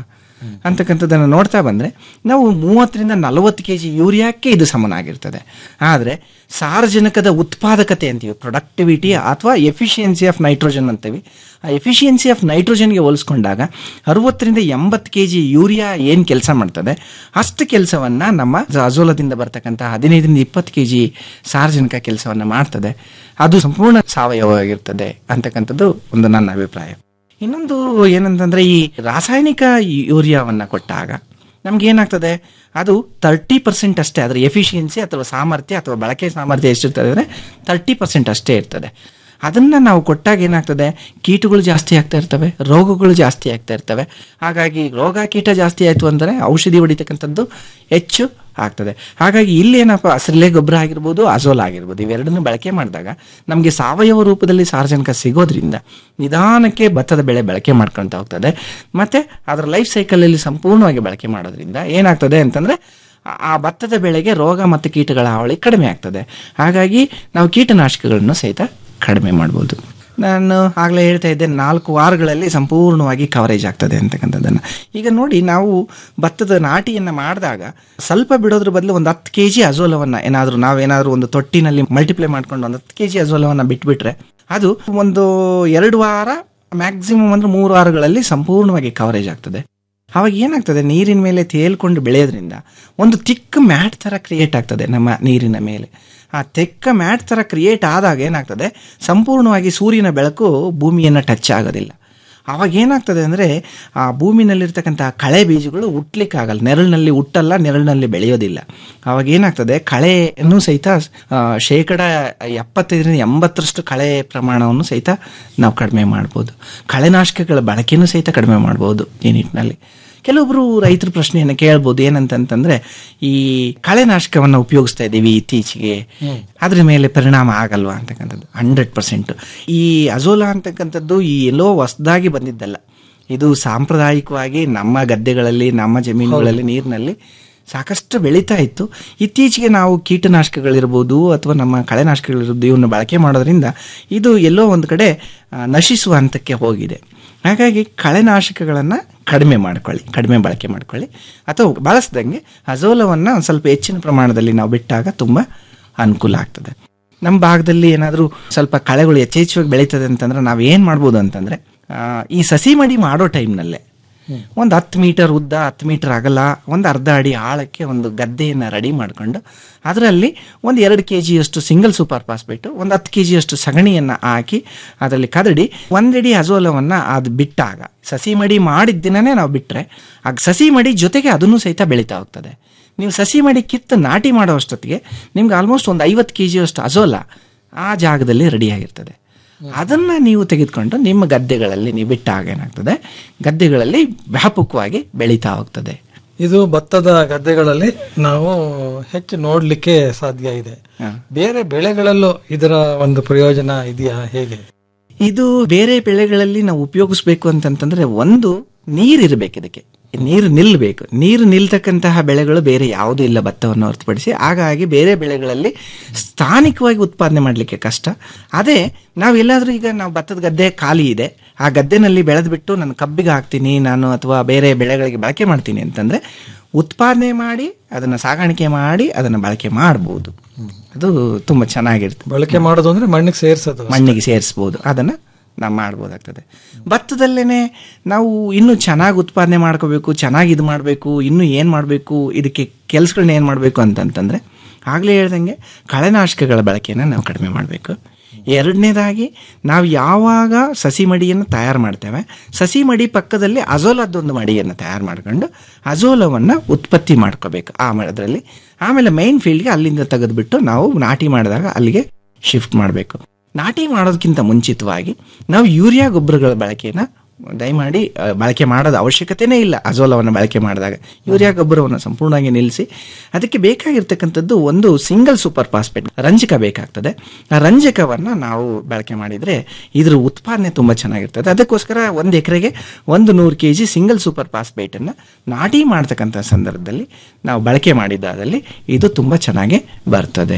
Speaker 13: ಅಂತಕ್ಕಂಥದ್ದನ್ನು ನೋಡ್ತಾ ಬಂದರೆ ನಾವು ಮೂವತ್ತರಿಂದ ನಲವತ್ತು ಕೆ ಜಿ ಯೂರಿಯಾಕ್ಕೆ ಇದು ಸಮನಾಗಿರ್ತದೆ ಆದರೆ ಸಾರಜನಕದ ಉತ್ಪಾದಕತೆ ಅಂತೀವಿ ಪ್ರೊಡಕ್ಟಿವಿಟಿ ಅಥವಾ ಎಫಿಷಿಯನ್ಸಿ ಆಫ್ ನೈಟ್ರೋಜನ್ ಅಂತೀವಿ ಆ ಎಫಿಷಿಯನ್ಸಿ ಆಫ್ ನೈಟ್ರೋಜನ್ಗೆ ಹೋಲಿಸ್ಕೊಂಡಾಗ ಅರವತ್ತರಿಂದ ಎಂಬತ್ತು ಕೆ ಜಿ ಯೂರಿಯಾ ಏನು ಕೆಲಸ ಮಾಡ್ತದೆ ಅಷ್ಟು ಕೆಲಸವನ್ನು ನಮ್ಮ ಅಜೋಲದಿಂದ ಬರ್ತಕ್ಕಂಥ ಹದಿನೈದರಿಂದ ಇಪ್ಪತ್ತು ಕೆ ಜಿ ಸಾರಜನಕ ಕೆಲಸವನ್ನು ಮಾಡ್ತದೆ ಅದು ಸಂಪೂರ್ಣ ಸಾವಯವವಾಗಿರ್ತದೆ ಅಂತಕ್ಕಂಥದ್ದು ಒಂದು ನನ್ನ ಅಭಿಪ್ರಾಯ ಇನ್ನೊಂದು ಏನಂತಂದ್ರೆ ಈ ರಾಸಾಯನಿಕ ಯೂರಿಯಾವನ್ನು ಕೊಟ್ಟಾಗ ನಮ್ಗೆ ಏನಾಗ್ತದೆ ಅದು ತರ್ಟಿ ಪರ್ಸೆಂಟ್ ಅಷ್ಟೇ ಅದರ ಎಫಿಷಿಯನ್ಸಿ ಅಥವಾ ಸಾಮರ್ಥ್ಯ ಅಥವಾ ಬಳಕೆ ಸಾಮರ್ಥ್ಯ ಎಷ್ಟಿರ್ತದೆ ಅಂದರೆ ತರ್ಟಿ ಪರ್ಸೆಂಟ್ ಅಷ್ಟೇ ಇರ್ತದೆ ಅದನ್ನು ನಾವು ಕೊಟ್ಟಾಗ ಏನಾಗ್ತದೆ ಕೀಟಗಳು ಜಾಸ್ತಿ ಆಗ್ತಾ ಇರ್ತವೆ ರೋಗಗಳು ಜಾಸ್ತಿ ಆಗ್ತಾ ಇರ್ತವೆ ಹಾಗಾಗಿ ರೋಗ ಕೀಟ ಜಾಸ್ತಿ ಆಯಿತು ಅಂದರೆ ಔಷಧಿ ಹೊಡಿತಕ್ಕಂಥದ್ದು ಹೆಚ್ಚು ಆಗ್ತದೆ ಹಾಗಾಗಿ ಇಲ್ಲಿ ಏನಪ್ಪ ಹಸಿರಲೆ ಗೊಬ್ಬರ ಆಗಿರ್ಬೋದು ಅಜೋಲ್ ಆಗಿರ್ಬೋದು ಇವೆರಡನ್ನು ಬಳಕೆ ಮಾಡಿದಾಗ ನಮಗೆ ಸಾವಯವ ರೂಪದಲ್ಲಿ ಸಾರ್ವಜನಿಕ ಸಿಗೋದ್ರಿಂದ ನಿಧಾನಕ್ಕೆ ಭತ್ತದ ಬೆಳೆ ಬಳಕೆ ಮಾಡ್ಕೊಳ್ತಾ ಹೋಗ್ತದೆ ಮತ್ತು ಅದರ ಲೈಫ್ ಸೈಕಲಲ್ಲಿ ಸಂಪೂರ್ಣವಾಗಿ ಬಳಕೆ ಮಾಡೋದ್ರಿಂದ ಏನಾಗ್ತದೆ ಅಂತಂದರೆ ಆ ಭತ್ತದ ಬೆಳೆಗೆ ರೋಗ ಮತ್ತು ಕೀಟಗಳ ಹಾವಳಿ ಕಡಿಮೆ ಆಗ್ತದೆ ಹಾಗಾಗಿ ನಾವು ಕೀಟನಾಶಕಗಳನ್ನು ಸಹಿತ ಕಡಿಮೆ ಮಾಡ್ಬೋದು ನಾನು ಆಗಲೇ ಹೇಳ್ತಾ ಇದ್ದೆ ನಾಲ್ಕು ವಾರಗಳಲ್ಲಿ ಸಂಪೂರ್ಣವಾಗಿ ಕವರೇಜ್ ಆಗ್ತದೆ ಅಂತಕ್ಕಂಥದ್ದನ್ನು ಈಗ ನೋಡಿ ನಾವು ಭತ್ತದ ನಾಟಿಯನ್ನು ಮಾಡಿದಾಗ ಸ್ವಲ್ಪ ಬಿಡೋದ್ರ ಬದಲು ಒಂದು ಹತ್ತು ಕೆ ಜಿ ಅಜೋಲವನ್ನು ಏನಾದರೂ ನಾವೇನಾದರೂ ಒಂದು ತೊಟ್ಟಿನಲ್ಲಿ ಮಲ್ಟಿಪ್ಲೈ ಮಾಡ್ಕೊಂಡು ಒಂದು ಹತ್ತು ಕೆ ಜಿ ಅಜೋಲವನ್ನು ಬಿಟ್ಬಿಟ್ರೆ ಅದು ಒಂದು ಎರಡು ವಾರ ಮ್ಯಾಕ್ಸಿಮಮ್ ಅಂದರೆ ಮೂರು ವಾರಗಳಲ್ಲಿ ಸಂಪೂರ್ಣವಾಗಿ ಕವರೇಜ್ ಆಗ್ತದೆ ಅವಾಗ ಏನಾಗ್ತದೆ ನೀರಿನ ಮೇಲೆ ತೇಲ್ಕೊಂಡು ಬೆಳೆಯೋದ್ರಿಂದ ಒಂದು ತಿಕ್ಕ ಮ್ಯಾಟ್ ಥರ ಕ್ರಿಯೇಟ್ ಆಗ್ತದೆ ನಮ್ಮ ನೀರಿನ ಮೇಲೆ ಆ ತೆಕ್ಕ ಮ್ಯಾಟ್ ಥರ ಕ್ರಿಯೇಟ್ ಆದಾಗ ಏನಾಗ್ತದೆ ಸಂಪೂರ್ಣವಾಗಿ ಸೂರ್ಯನ ಬೆಳಕು ಭೂಮಿಯನ್ನು ಟಚ್ ಆಗೋದಿಲ್ಲ ಆವಾಗ ಏನಾಗ್ತದೆ ಅಂದರೆ ಆ ಭೂಮಿನಲ್ಲಿರ್ತಕ್ಕಂಥ ಕಳೆ ಬೀಜಗಳು ಹುಟ್ಲಿಕ್ಕಾಗಲ್ಲ ನೆರಳಿನಲ್ಲಿ ಹುಟ್ಟಲ್ಲ ನೆರಳಿನಲ್ಲಿ ಬೆಳೆಯೋದಿಲ್ಲ ಆವಾಗ ಏನಾಗ್ತದೆ ಕಳೆಯನ್ನು ಸಹಿತ ಆ, ಶೇಕಡ ಎಪ್ಪತ್ತೈದರಿಂದ ಎಂಬತ್ತರಷ್ಟು ಕಳೆ ಪ್ರಮಾಣವನ್ನು ಸಹಿತ ನಾವು ಕಡಿಮೆ ಮಾಡ್ಬೋದು ಕಳೆನಾಶಕಗಳ ಬಳಕೆನೂ ಸಹಿತ ಕಡಿಮೆ ಮಾಡ್ಬೋದು ಈ ನಿಟ್ಟಿನಲ್ಲಿ ಕೆಲವೊಬ್ರು ರೈತರ ಪ್ರಶ್ನೆಯನ್ನು ಕೇಳ್ಬೋದು ಏನಂತಂತಂದ್ರೆ ಈ ಕಳೆನಾಶಕವನ್ನು ಉಪಯೋಗಿಸ್ತಾ ಇದ್ದೀವಿ ಇತ್ತೀಚೆಗೆ ಅದ್ರ ಮೇಲೆ ಪರಿಣಾಮ ಆಗಲ್ವಾ ಅಂತಕ್ಕಂಥದ್ದು ಹಂಡ್ರೆಡ್ ಪರ್ಸೆಂಟ್ ಈ ಅಜೋಲಾ ಅಂತಕ್ಕಂಥದ್ದು ಈ ಎಲ್ಲೋ ಹೊಸದಾಗಿ ಬಂದಿದ್ದಲ್ಲ ಇದು ಸಾಂಪ್ರದಾಯಿಕವಾಗಿ ನಮ್ಮ ಗದ್ದೆಗಳಲ್ಲಿ ನಮ್ಮ ಜಮೀನುಗಳಲ್ಲಿ ನೀರಿನಲ್ಲಿ ಸಾಕಷ್ಟು ಬೆಳೀತಾ ಇತ್ತು ಇತ್ತೀಚೆಗೆ ನಾವು ಕೀಟನಾಶಕಗಳಿರ್ಬೋದು ಅಥವಾ ನಮ್ಮ ಕಳೆನಾಶಕಗಳಿರ್ಬೋದು ಇವನ್ನ ಬಳಕೆ ಮಾಡೋದ್ರಿಂದ ಇದು ಎಲ್ಲೋ ಒಂದು ಕಡೆ ಆ, ನಶಿಸುವ ಹಂತಕ್ಕೆ ಹೋಗಿದೆ ಹಾಗಾಗಿ ಕಳೆನಾಶಕಗಳನ್ನು ಕಡಿಮೆ ಮಾಡ್ಕೊಳ್ಳಿ ಕಡಿಮೆ ಬಳಕೆ ಮಾಡ್ಕೊಳ್ಳಿ ಅಥವಾ ಬಳಸ್ದಂಗೆ ಅಜೋಲವನ್ನು ಒಂದು ಸ್ವಲ್ಪ ಹೆಚ್ಚಿನ ಪ್ರಮಾಣದಲ್ಲಿ ನಾವು ಬಿಟ್ಟಾಗ ತುಂಬ ಅನುಕೂಲ ಆಗ್ತದೆ ನಮ್ಮ ಭಾಗದಲ್ಲಿ ಏನಾದರೂ ಸ್ವಲ್ಪ ಕಳೆಗಳು ಯಥೇಚ್ಛವಾಗಿ ಬೆಳೀತದೆ ಅಂತಂದ್ರೆ ನಾವು ಏನು ಮಾಡ್ಬೋದು ಅಂತಂದರೆ ಈ ಸಸಿ ಮಡಿ ಮಾಡೋ ಟೈಮ್ನಲ್ಲೇ ಒಂದು ಹತ್ತು ಮೀಟರ್ ಉದ್ದ ಹತ್ತು ಮೀಟರ್ ಅಗಲ ಒಂದು ಅರ್ಧ ಅಡಿ ಆಳಕ್ಕೆ ಒಂದು ಗದ್ದೆಯನ್ನು ರೆಡಿ ಮಾಡ್ಕೊಂಡು ಅದರಲ್ಲಿ ಒಂದು ಎರಡು ಕೆ ಜಿಯಷ್ಟು ಸಿಂಗಲ್ ಸೂಪರ್ ಫಾಸ್ಫೇಟು ಒಂದು ಹತ್ತು ಕೆ ಜಿಯಷ್ಟು ಸಗಣಿಯನ್ನು ಹಾಕಿ ಅದರಲ್ಲಿ ಕದಡಿ ಒಂದಡಿ ಅಜೋಲವನ್ನು ಅದು ಬಿಟ್ಟಾಗ ಸಸಿ ಮಡಿ ಮಾಡಿದ ದಿನನೇ ನಾವು ಬಿಟ್ಟರೆ ಆಗ ಸಸಿ ಮಡಿ ಜೊತೆಗೆ ಅದನ್ನು ಸಹಿತ ಬೆಳೀತಾ ಹೋಗ್ತದೆ ನೀವು ಸಸಿ ಮಡಿ ಕಿತ್ತು ನಾಟಿ ಮಾಡೋ ಅಷ್ಟೊತ್ತಿಗೆ ನಿಮ್ಗೆ ಆಲ್ಮೋಸ್ಟ್ ಒಂದು ಐವತ್ತು ಕೆ ಜಿಯಷ್ಟು ಅಜೋಲ ಆ ಜಾಗದಲ್ಲಿ ರೆಡಿಯಾಗಿರ್ತದೆ ಅದನ್ನು ನೀವು ತೆಗೆದುಕೊಂಡು ನಿಮ್ಮ ಗದ್ದೆಗಳಲ್ಲಿ ನೀವು ಬಿಟ್ಟಾಗ ಏನಾಗ್ತದೆ ಗದ್ದೆಗಳಲ್ಲಿ ವ್ಯಾಪಕವಾಗಿ ಬೆಳೀತಾ ಹೋಗ್ತದೆ
Speaker 12: ಇದು ಭತ್ತದ ಗದ್ದೆಗಳಲ್ಲಿ ನಾವು ಹೆಚ್ಚು ನೋಡ್ಲಿಕ್ಕೆ ಸಾಧ್ಯ ಇದೆ ಬೇರೆ ಬೆಳೆಗಳಲ್ಲೂ ಇದರ ಒಂದು ಪ್ರಯೋಜನ ಇದೆಯಾ ಹೇಗೆ
Speaker 13: ಇದು ಬೇರೆ ಬೆಳೆಗಳಲ್ಲಿ ನಾವು ಉಪಯೋಗಿಸ್ಬೇಕು ಅಂತಂತಂದ್ರೆ ಒಂದು ನೀರಿರಬೇಕು ಇದಕ್ಕೆ ನೀರು ನಿಲ್ಲಬೇಕು ನೀರು ನಿಲ್ತಕ್ಕಂತಹ ಬೆಳೆಗಳು ಬೇರೆ ಯಾವುದೂ ಇಲ್ಲ ಭತ್ತವನ್ನು ಹೊರತುಪಡಿಸಿ ಹಾಗಾಗಿ ಬೇರೆ ಬೆಳೆಗಳಲ್ಲಿ ಸ್ಥಾನಿಕವಾಗಿ ಉತ್ಪಾದನೆ ಮಾಡಲಿಕ್ಕೆ ಕಷ್ಟ ಅದೇ ನಾವೆಲ್ಲಾದರೂ ಈಗ ನಾವು ಭತ್ತದ ಗದ್ದೆ ಖಾಲಿ ಇದೆ ಆ ಗದ್ದೆನಲ್ಲಿ ಬೆಳೆದ್ಬಿಟ್ಟು ನಾನು ಕಬ್ಬಿಗೆ ಹಾಕ್ತೀನಿ ನಾನು ಅಥವಾ ಬೇರೆ ಬೆಳೆಗಳಿಗೆ ಬಳಕೆ ಮಾಡ್ತೀನಿ ಅಂತಂದರೆ ಉತ್ಪಾದನೆ ಮಾಡಿ ಅದನ್ನು ಸಾಗಾಣಿಕೆ ಮಾಡಿ ಅದನ್ನು ಬಳಕೆ ಮಾಡ್ಬೋದು ಅದು ತುಂಬ ಚೆನ್ನಾಗಿರುತ್ತೆ
Speaker 12: ಬಳಕೆ ಮಾಡೋದು ಅಂದ್ರೆ ಮಣ್ಣಿಗೆ ಸೇರ್ಸೋದು
Speaker 13: ಮಣ್ಣಿಗೆ ಸೇರಿಸ್ಬೋದು ಅದನ್ನು ನಾವು ಮಾಡ್ಬೋದಾಗ್ತದೆ ಭತ್ತದಲ್ಲೇ ನಾವು ಇನ್ನೂ ಚೆನ್ನಾಗಿ ಉತ್ಪಾದನೆ ಮಾಡ್ಕೋಬೇಕು ಚೆನ್ನಾಗಿ ಇದು ಮಾಡಬೇಕು ಇನ್ನೂ ಏನು ಮಾಡಬೇಕು ಇದಕ್ಕೆ ಕೆಲಸಗಳನ್ನ ಏನು ಮಾಡಬೇಕು ಅಂತಂತಂದರೆ ಆಗಲೇ ಹೇಳ್ದಂಗೆ ಕಳೆನಾಶಕಗಳ ಬಳಕೆಯನ್ನು ನಾವು ಕಡಿಮೆ ಮಾಡಬೇಕು ಎರಡನೇದಾಗಿ ನಾವು ಯಾವಾಗ ಸಸಿ ಮಡಿಯನ್ನು ತಯಾರು ಮಾಡ್ತೇವೆ ಸಸಿ ಮಡಿ ಪಕ್ಕದಲ್ಲಿ ಅಜೋಲದ್ದೊಂದು ಮಡಿಯನ್ನು ತಯಾರು ಮಾಡ್ಕೊಂಡು ಅಜೋಲವನ್ನು ಉತ್ಪತ್ತಿ ಮಾಡ್ಕೋಬೇಕು ಆ ಅದರಲ್ಲಿ ಆಮೇಲೆ ಮೈನ್ ಫೀಲ್ಡ್ಗೆ ಅಲ್ಲಿಂದ ತೆಗೆದುಬಿಟ್ಟು ನಾವು ನಾಟಿ ಮಾಡಿದಾಗ ಅಲ್ಲಿಗೆ ಶಿಫ್ಟ್ ಮಾಡಬೇಕು ನಾಟಿ ಮಾಡೋದಕ್ಕಿಂತ ಮುಂಚಿತವಾಗಿ ನಾವು ಯೂರಿಯಾ ಗೊಬ್ಬರಗಳ ಬಳಕೆಯನ್ನು ದಯಮಾಡಿ ಆ, ಬಳಕೆ ಮಾಡೋದು ಅವಶ್ಯಕತೆನೇ ಇಲ್ಲ ಅಜೋಲವನ್ನು ಬಳಕೆ ಮಾಡಿದಾಗ ಯೂರಿಯಾ ಗೊಬ್ಬರವನ್ನು ಸಂಪೂರ್ಣವಾಗಿ ನಿಲ್ಲಿಸಿ ಅದಕ್ಕೆ ಬೇಕಾಗಿರ್ತಕ್ಕಂಥದ್ದು ಒಂದು ಸಿಂಗಲ್ ಸೂಪರ್ ಫಾಸ್ಫೇಟ್ ರಂಜಕ ಬೇಕಾಗ್ತದೆ ಆ ರಂಜಕವನ್ನು ನಾವು ಬಳಕೆ ಮಾಡಿದರೆ ಇದ್ರ ಉತ್ಪಾದನೆ ತುಂಬ ಚೆನ್ನಾಗಿರ್ತದೆ ಅದಕ್ಕೋಸ್ಕರ ಒಂದು ಎಕರೆಗೆ ಒಂದು ನೂರು ಕೆ ಜಿ ಸಿಂಗಲ್ ಸೂಪರ್ ಫಾಸ್ಫೇಟನ್ನು ನಾಟಿ ಮಾಡ್ತಕ್ಕಂಥ ಸಂದರ್ಭದಲ್ಲಿ ನಾವು ಬಳಕೆ ಮಾಡಿದ್ದಾದಲ್ಲಿ ಇದು ತುಂಬ ಚೆನ್ನಾಗಿ ಬರ್ತದೆ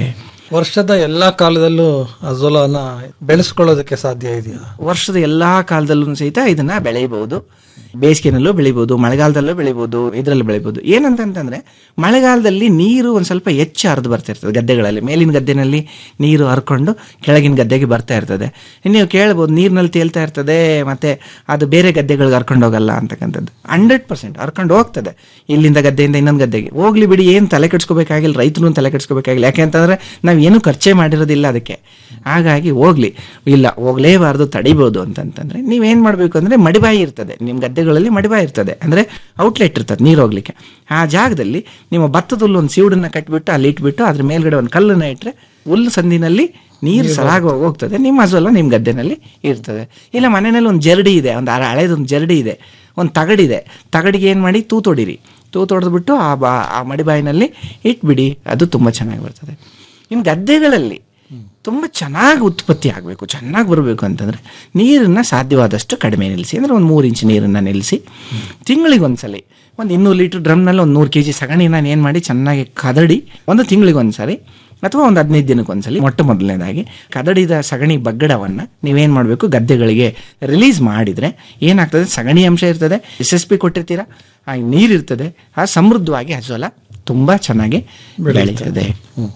Speaker 12: ವರ್ಷದ ಎಲ್ಲಾ ಕಾಲದಲ್ಲೂ ಅಜೋಲಾನ ಬೆಳೆಸ್ಕೊಳ್ಳೋದಕ್ಕೆ ಸಾಧ್ಯ ಇದೆಯಾ
Speaker 13: ವರ್ಷದ ಎಲ್ಲಾ ಕಾಲದಲ್ಲೂ ಸಹಿತ ಇದನ್ನ ಬೆಳೆಯಬಹುದು ಬೇಸಿಗೆನಲ್ಲೂ ಬೆಳಿಬೋದು ಮಳೆಗಾಲದಲ್ಲೂ ಬೆಳಿಬೋದು ಇದರಲ್ಲಿ ಬೆಳಿಬೋದು ಏನಂತಂತಂದ್ರೆ ಮಳೆಗಾಲದಲ್ಲಿ ನೀರು ಒಂದು ಸ್ವಲ್ಪ ಹೆಚ್ಚು ಹರಿದು ಬರ್ತಾ ಇರ್ತದೆ ಗದ್ದೆಗಳಲ್ಲಿ ಮೇಲಿನ ಗದ್ದೆನಲ್ಲಿ ನೀರು ಹರ್ಕೊಂಡು ಕೆಳಗಿನ ಗದ್ದೆಗೆ ಬರ್ತಾ ಇರ್ತದೆ ನೀವು ಕೇಳ್ಬೋದು ನೀರಿನಲ್ಲಿ ತೇಲ್ತಾ ಇರ್ತದೆ ಮತ್ತೆ ಅದು ಬೇರೆ ಗದ್ದೆಗಳಿಗೆ ಹರ್ಕೊಂಡು ಹೋಗಲ್ಲ ಅಂತಕ್ಕಂಥದ್ದು ಹಂಡ್ರೆಡ್ ಪರ್ಸೆಂಟ್ ಹರ್ಕೊಂಡು ಹೋಗ್ತದೆ ಇಲ್ಲಿಂದ ಗದ್ದೆಯಿಂದ ಇನ್ನೊಂದು ಗದ್ದೆಗೆ ಹೋಗ್ಲಿ ಬಿಡಿ ಏನು ತಲೆ ಕೆಡ್ಸ್ಕೋಬೇಕಾಗಿಲ್ಲ ರೈತರು ತಲೆ ಕೆಡ್ಸ್ಕೋಬೇಕಾಗಿಲ್ಲ ಯಾಕೆಂತಂದ್ರೆ ನಾವು ಏನು ಖರ್ಚೆ ಮಾಡಿರೋದಿಲ್ಲ ಅದಕ್ಕೆ ಹಾಗಾಗಿ ಹೋಗ್ಲಿ ಇಲ್ಲ ಹೋಗ್ಲೇಬಾರ್ದು ತಡಿಬೋದು ಅಂತಂತಂದ್ರೆ ನೀವೇನು ಮಾಡಬೇಕು ಅಂದರೆ ಮಡಿಬಾಯಿ ಇರ್ತದೆ ನಿಮ್ಮ ಗದ್ದೆಗಳಲ್ಲಿ ಮಡಿಬಾಯಿ ಇರ್ತದೆ ಅಂದರೆ ಔಟ್ಲೆಟ್ ಇರ್ತದೆ ನೀರು ಹೋಗ್ಲಿಕ್ಕೆ ಆ ಜಾಗದಲ್ಲಿ ನಿಮ್ಮ ಭತ್ತದ ಹುಲ್ಲು ಒಂದು ಸೀಡನ್ನ ಕಟ್ಬಿಟ್ಟು ಅಲ್ಲಿ ಇಟ್ಬಿಟ್ಟು ಅದ್ರ ಮೇಲ್ಗಡೆ ಒಂದು ಕಲ್ಲನ್ನ ಇಟ್ಟರೆ ಹುಲ್ಲು ಸಂದಿನಲ್ಲಿ ನೀರು ಸರಾಗ ಹೋಗ್ತದೆ ನಿಮ್ಮ ಹಸುವೆಲ್ಲ ನಿಮ್ಮ ಗದ್ದೆನಲ್ಲಿ ಇರ್ತದೆ ಇಲ್ಲ ಮನೆಯಲ್ಲಿ ಒಂದು ಜರಡಿ ಇದೆ ಒಂದು ಹಳೇದೊಂದು ಜರಡಿ ಇದೆ ಒಂದು ತಗಡಿದೆ ತಗಡಿಗೆ ಏನು ಮಾಡಿ ತೂತೊಡಿರಿ ತೂತೊಡೆದ್ಬಿಟ್ಟು ಆ ಬಾ ಆ ಮಡಿಬಾಯಿನಲ್ಲಿ ಇಟ್ಬಿಡಿ ಅದು ತುಂಬ ಚೆನ್ನಾಗಿ ಬರ್ತದೆ ಇನ್ನು ಗದ್ದೆಗಳಲ್ಲಿ ತುಂಬ ಚೆನ್ನಾಗಿ ಉತ್ಪತ್ತಿ ಆಗಬೇಕು ಚೆನ್ನಾಗಿ ಬರಬೇಕು ಅಂತಂದರೆ ನೀರನ್ನು ಸಾಧ್ಯವಾದಷ್ಟು ಕಡಿಮೆ ನಿಲ್ಲಿಸಿ ಅಂದರೆ ಒಂದು ಮೂರು ಇಂಚ್ ನೀರನ್ನು ನಿಲ್ಲಿಸಿ ತಿಂಗಳಿಗೊಂದ್ಸಲಿ ಒಂದು ಇನ್ನೂರು ಲೀಟ್ರ್ ಡ್ರಮ್ನಲ್ಲಿ ಒಂದು ನೂರು ಕೆ ಜಿ ಸಗಣಿ ನಾನು ಏನು ಮಾಡಿ ಚೆನ್ನಾಗಿ ಕದಡಿ ಒಂದು ತಿಂಗಳಿಗೊಂದ್ಸರಿ ಅಥವಾ ಒಂದು ಹದಿನೈದು ದಿನಕ್ಕೊಂದ್ಸಲಿ ಮೊಟ್ಟ ಮೊದಲನೇದಾಗಿ ಕದಡಿದ ಸಗಣಿ ಬಗ್ಗಡವನ್ನು ನೀವೇನು ಮಾಡಬೇಕು ಗದ್ದೆಗಳಿಗೆ ರಿಲೀಸ್ ಮಾಡಿದರೆ ಏನಾಗ್ತದೆ ಸಗಣಿ ಅಂಶ ಇರ್ತದೆ ಎಸ್ ಎಸ್ ಪಿ ಕೊಟ್ಟಿರ್ತೀರ ಆ ನೀರಿರ್ತದೆ ಆ ಸಮೃದ್ಧವಾಗಿ ಹಸುವಲ್ಲ ತುಂಬ ಚೆನ್ನಾಗಿ ಬೆಳೀತದೆ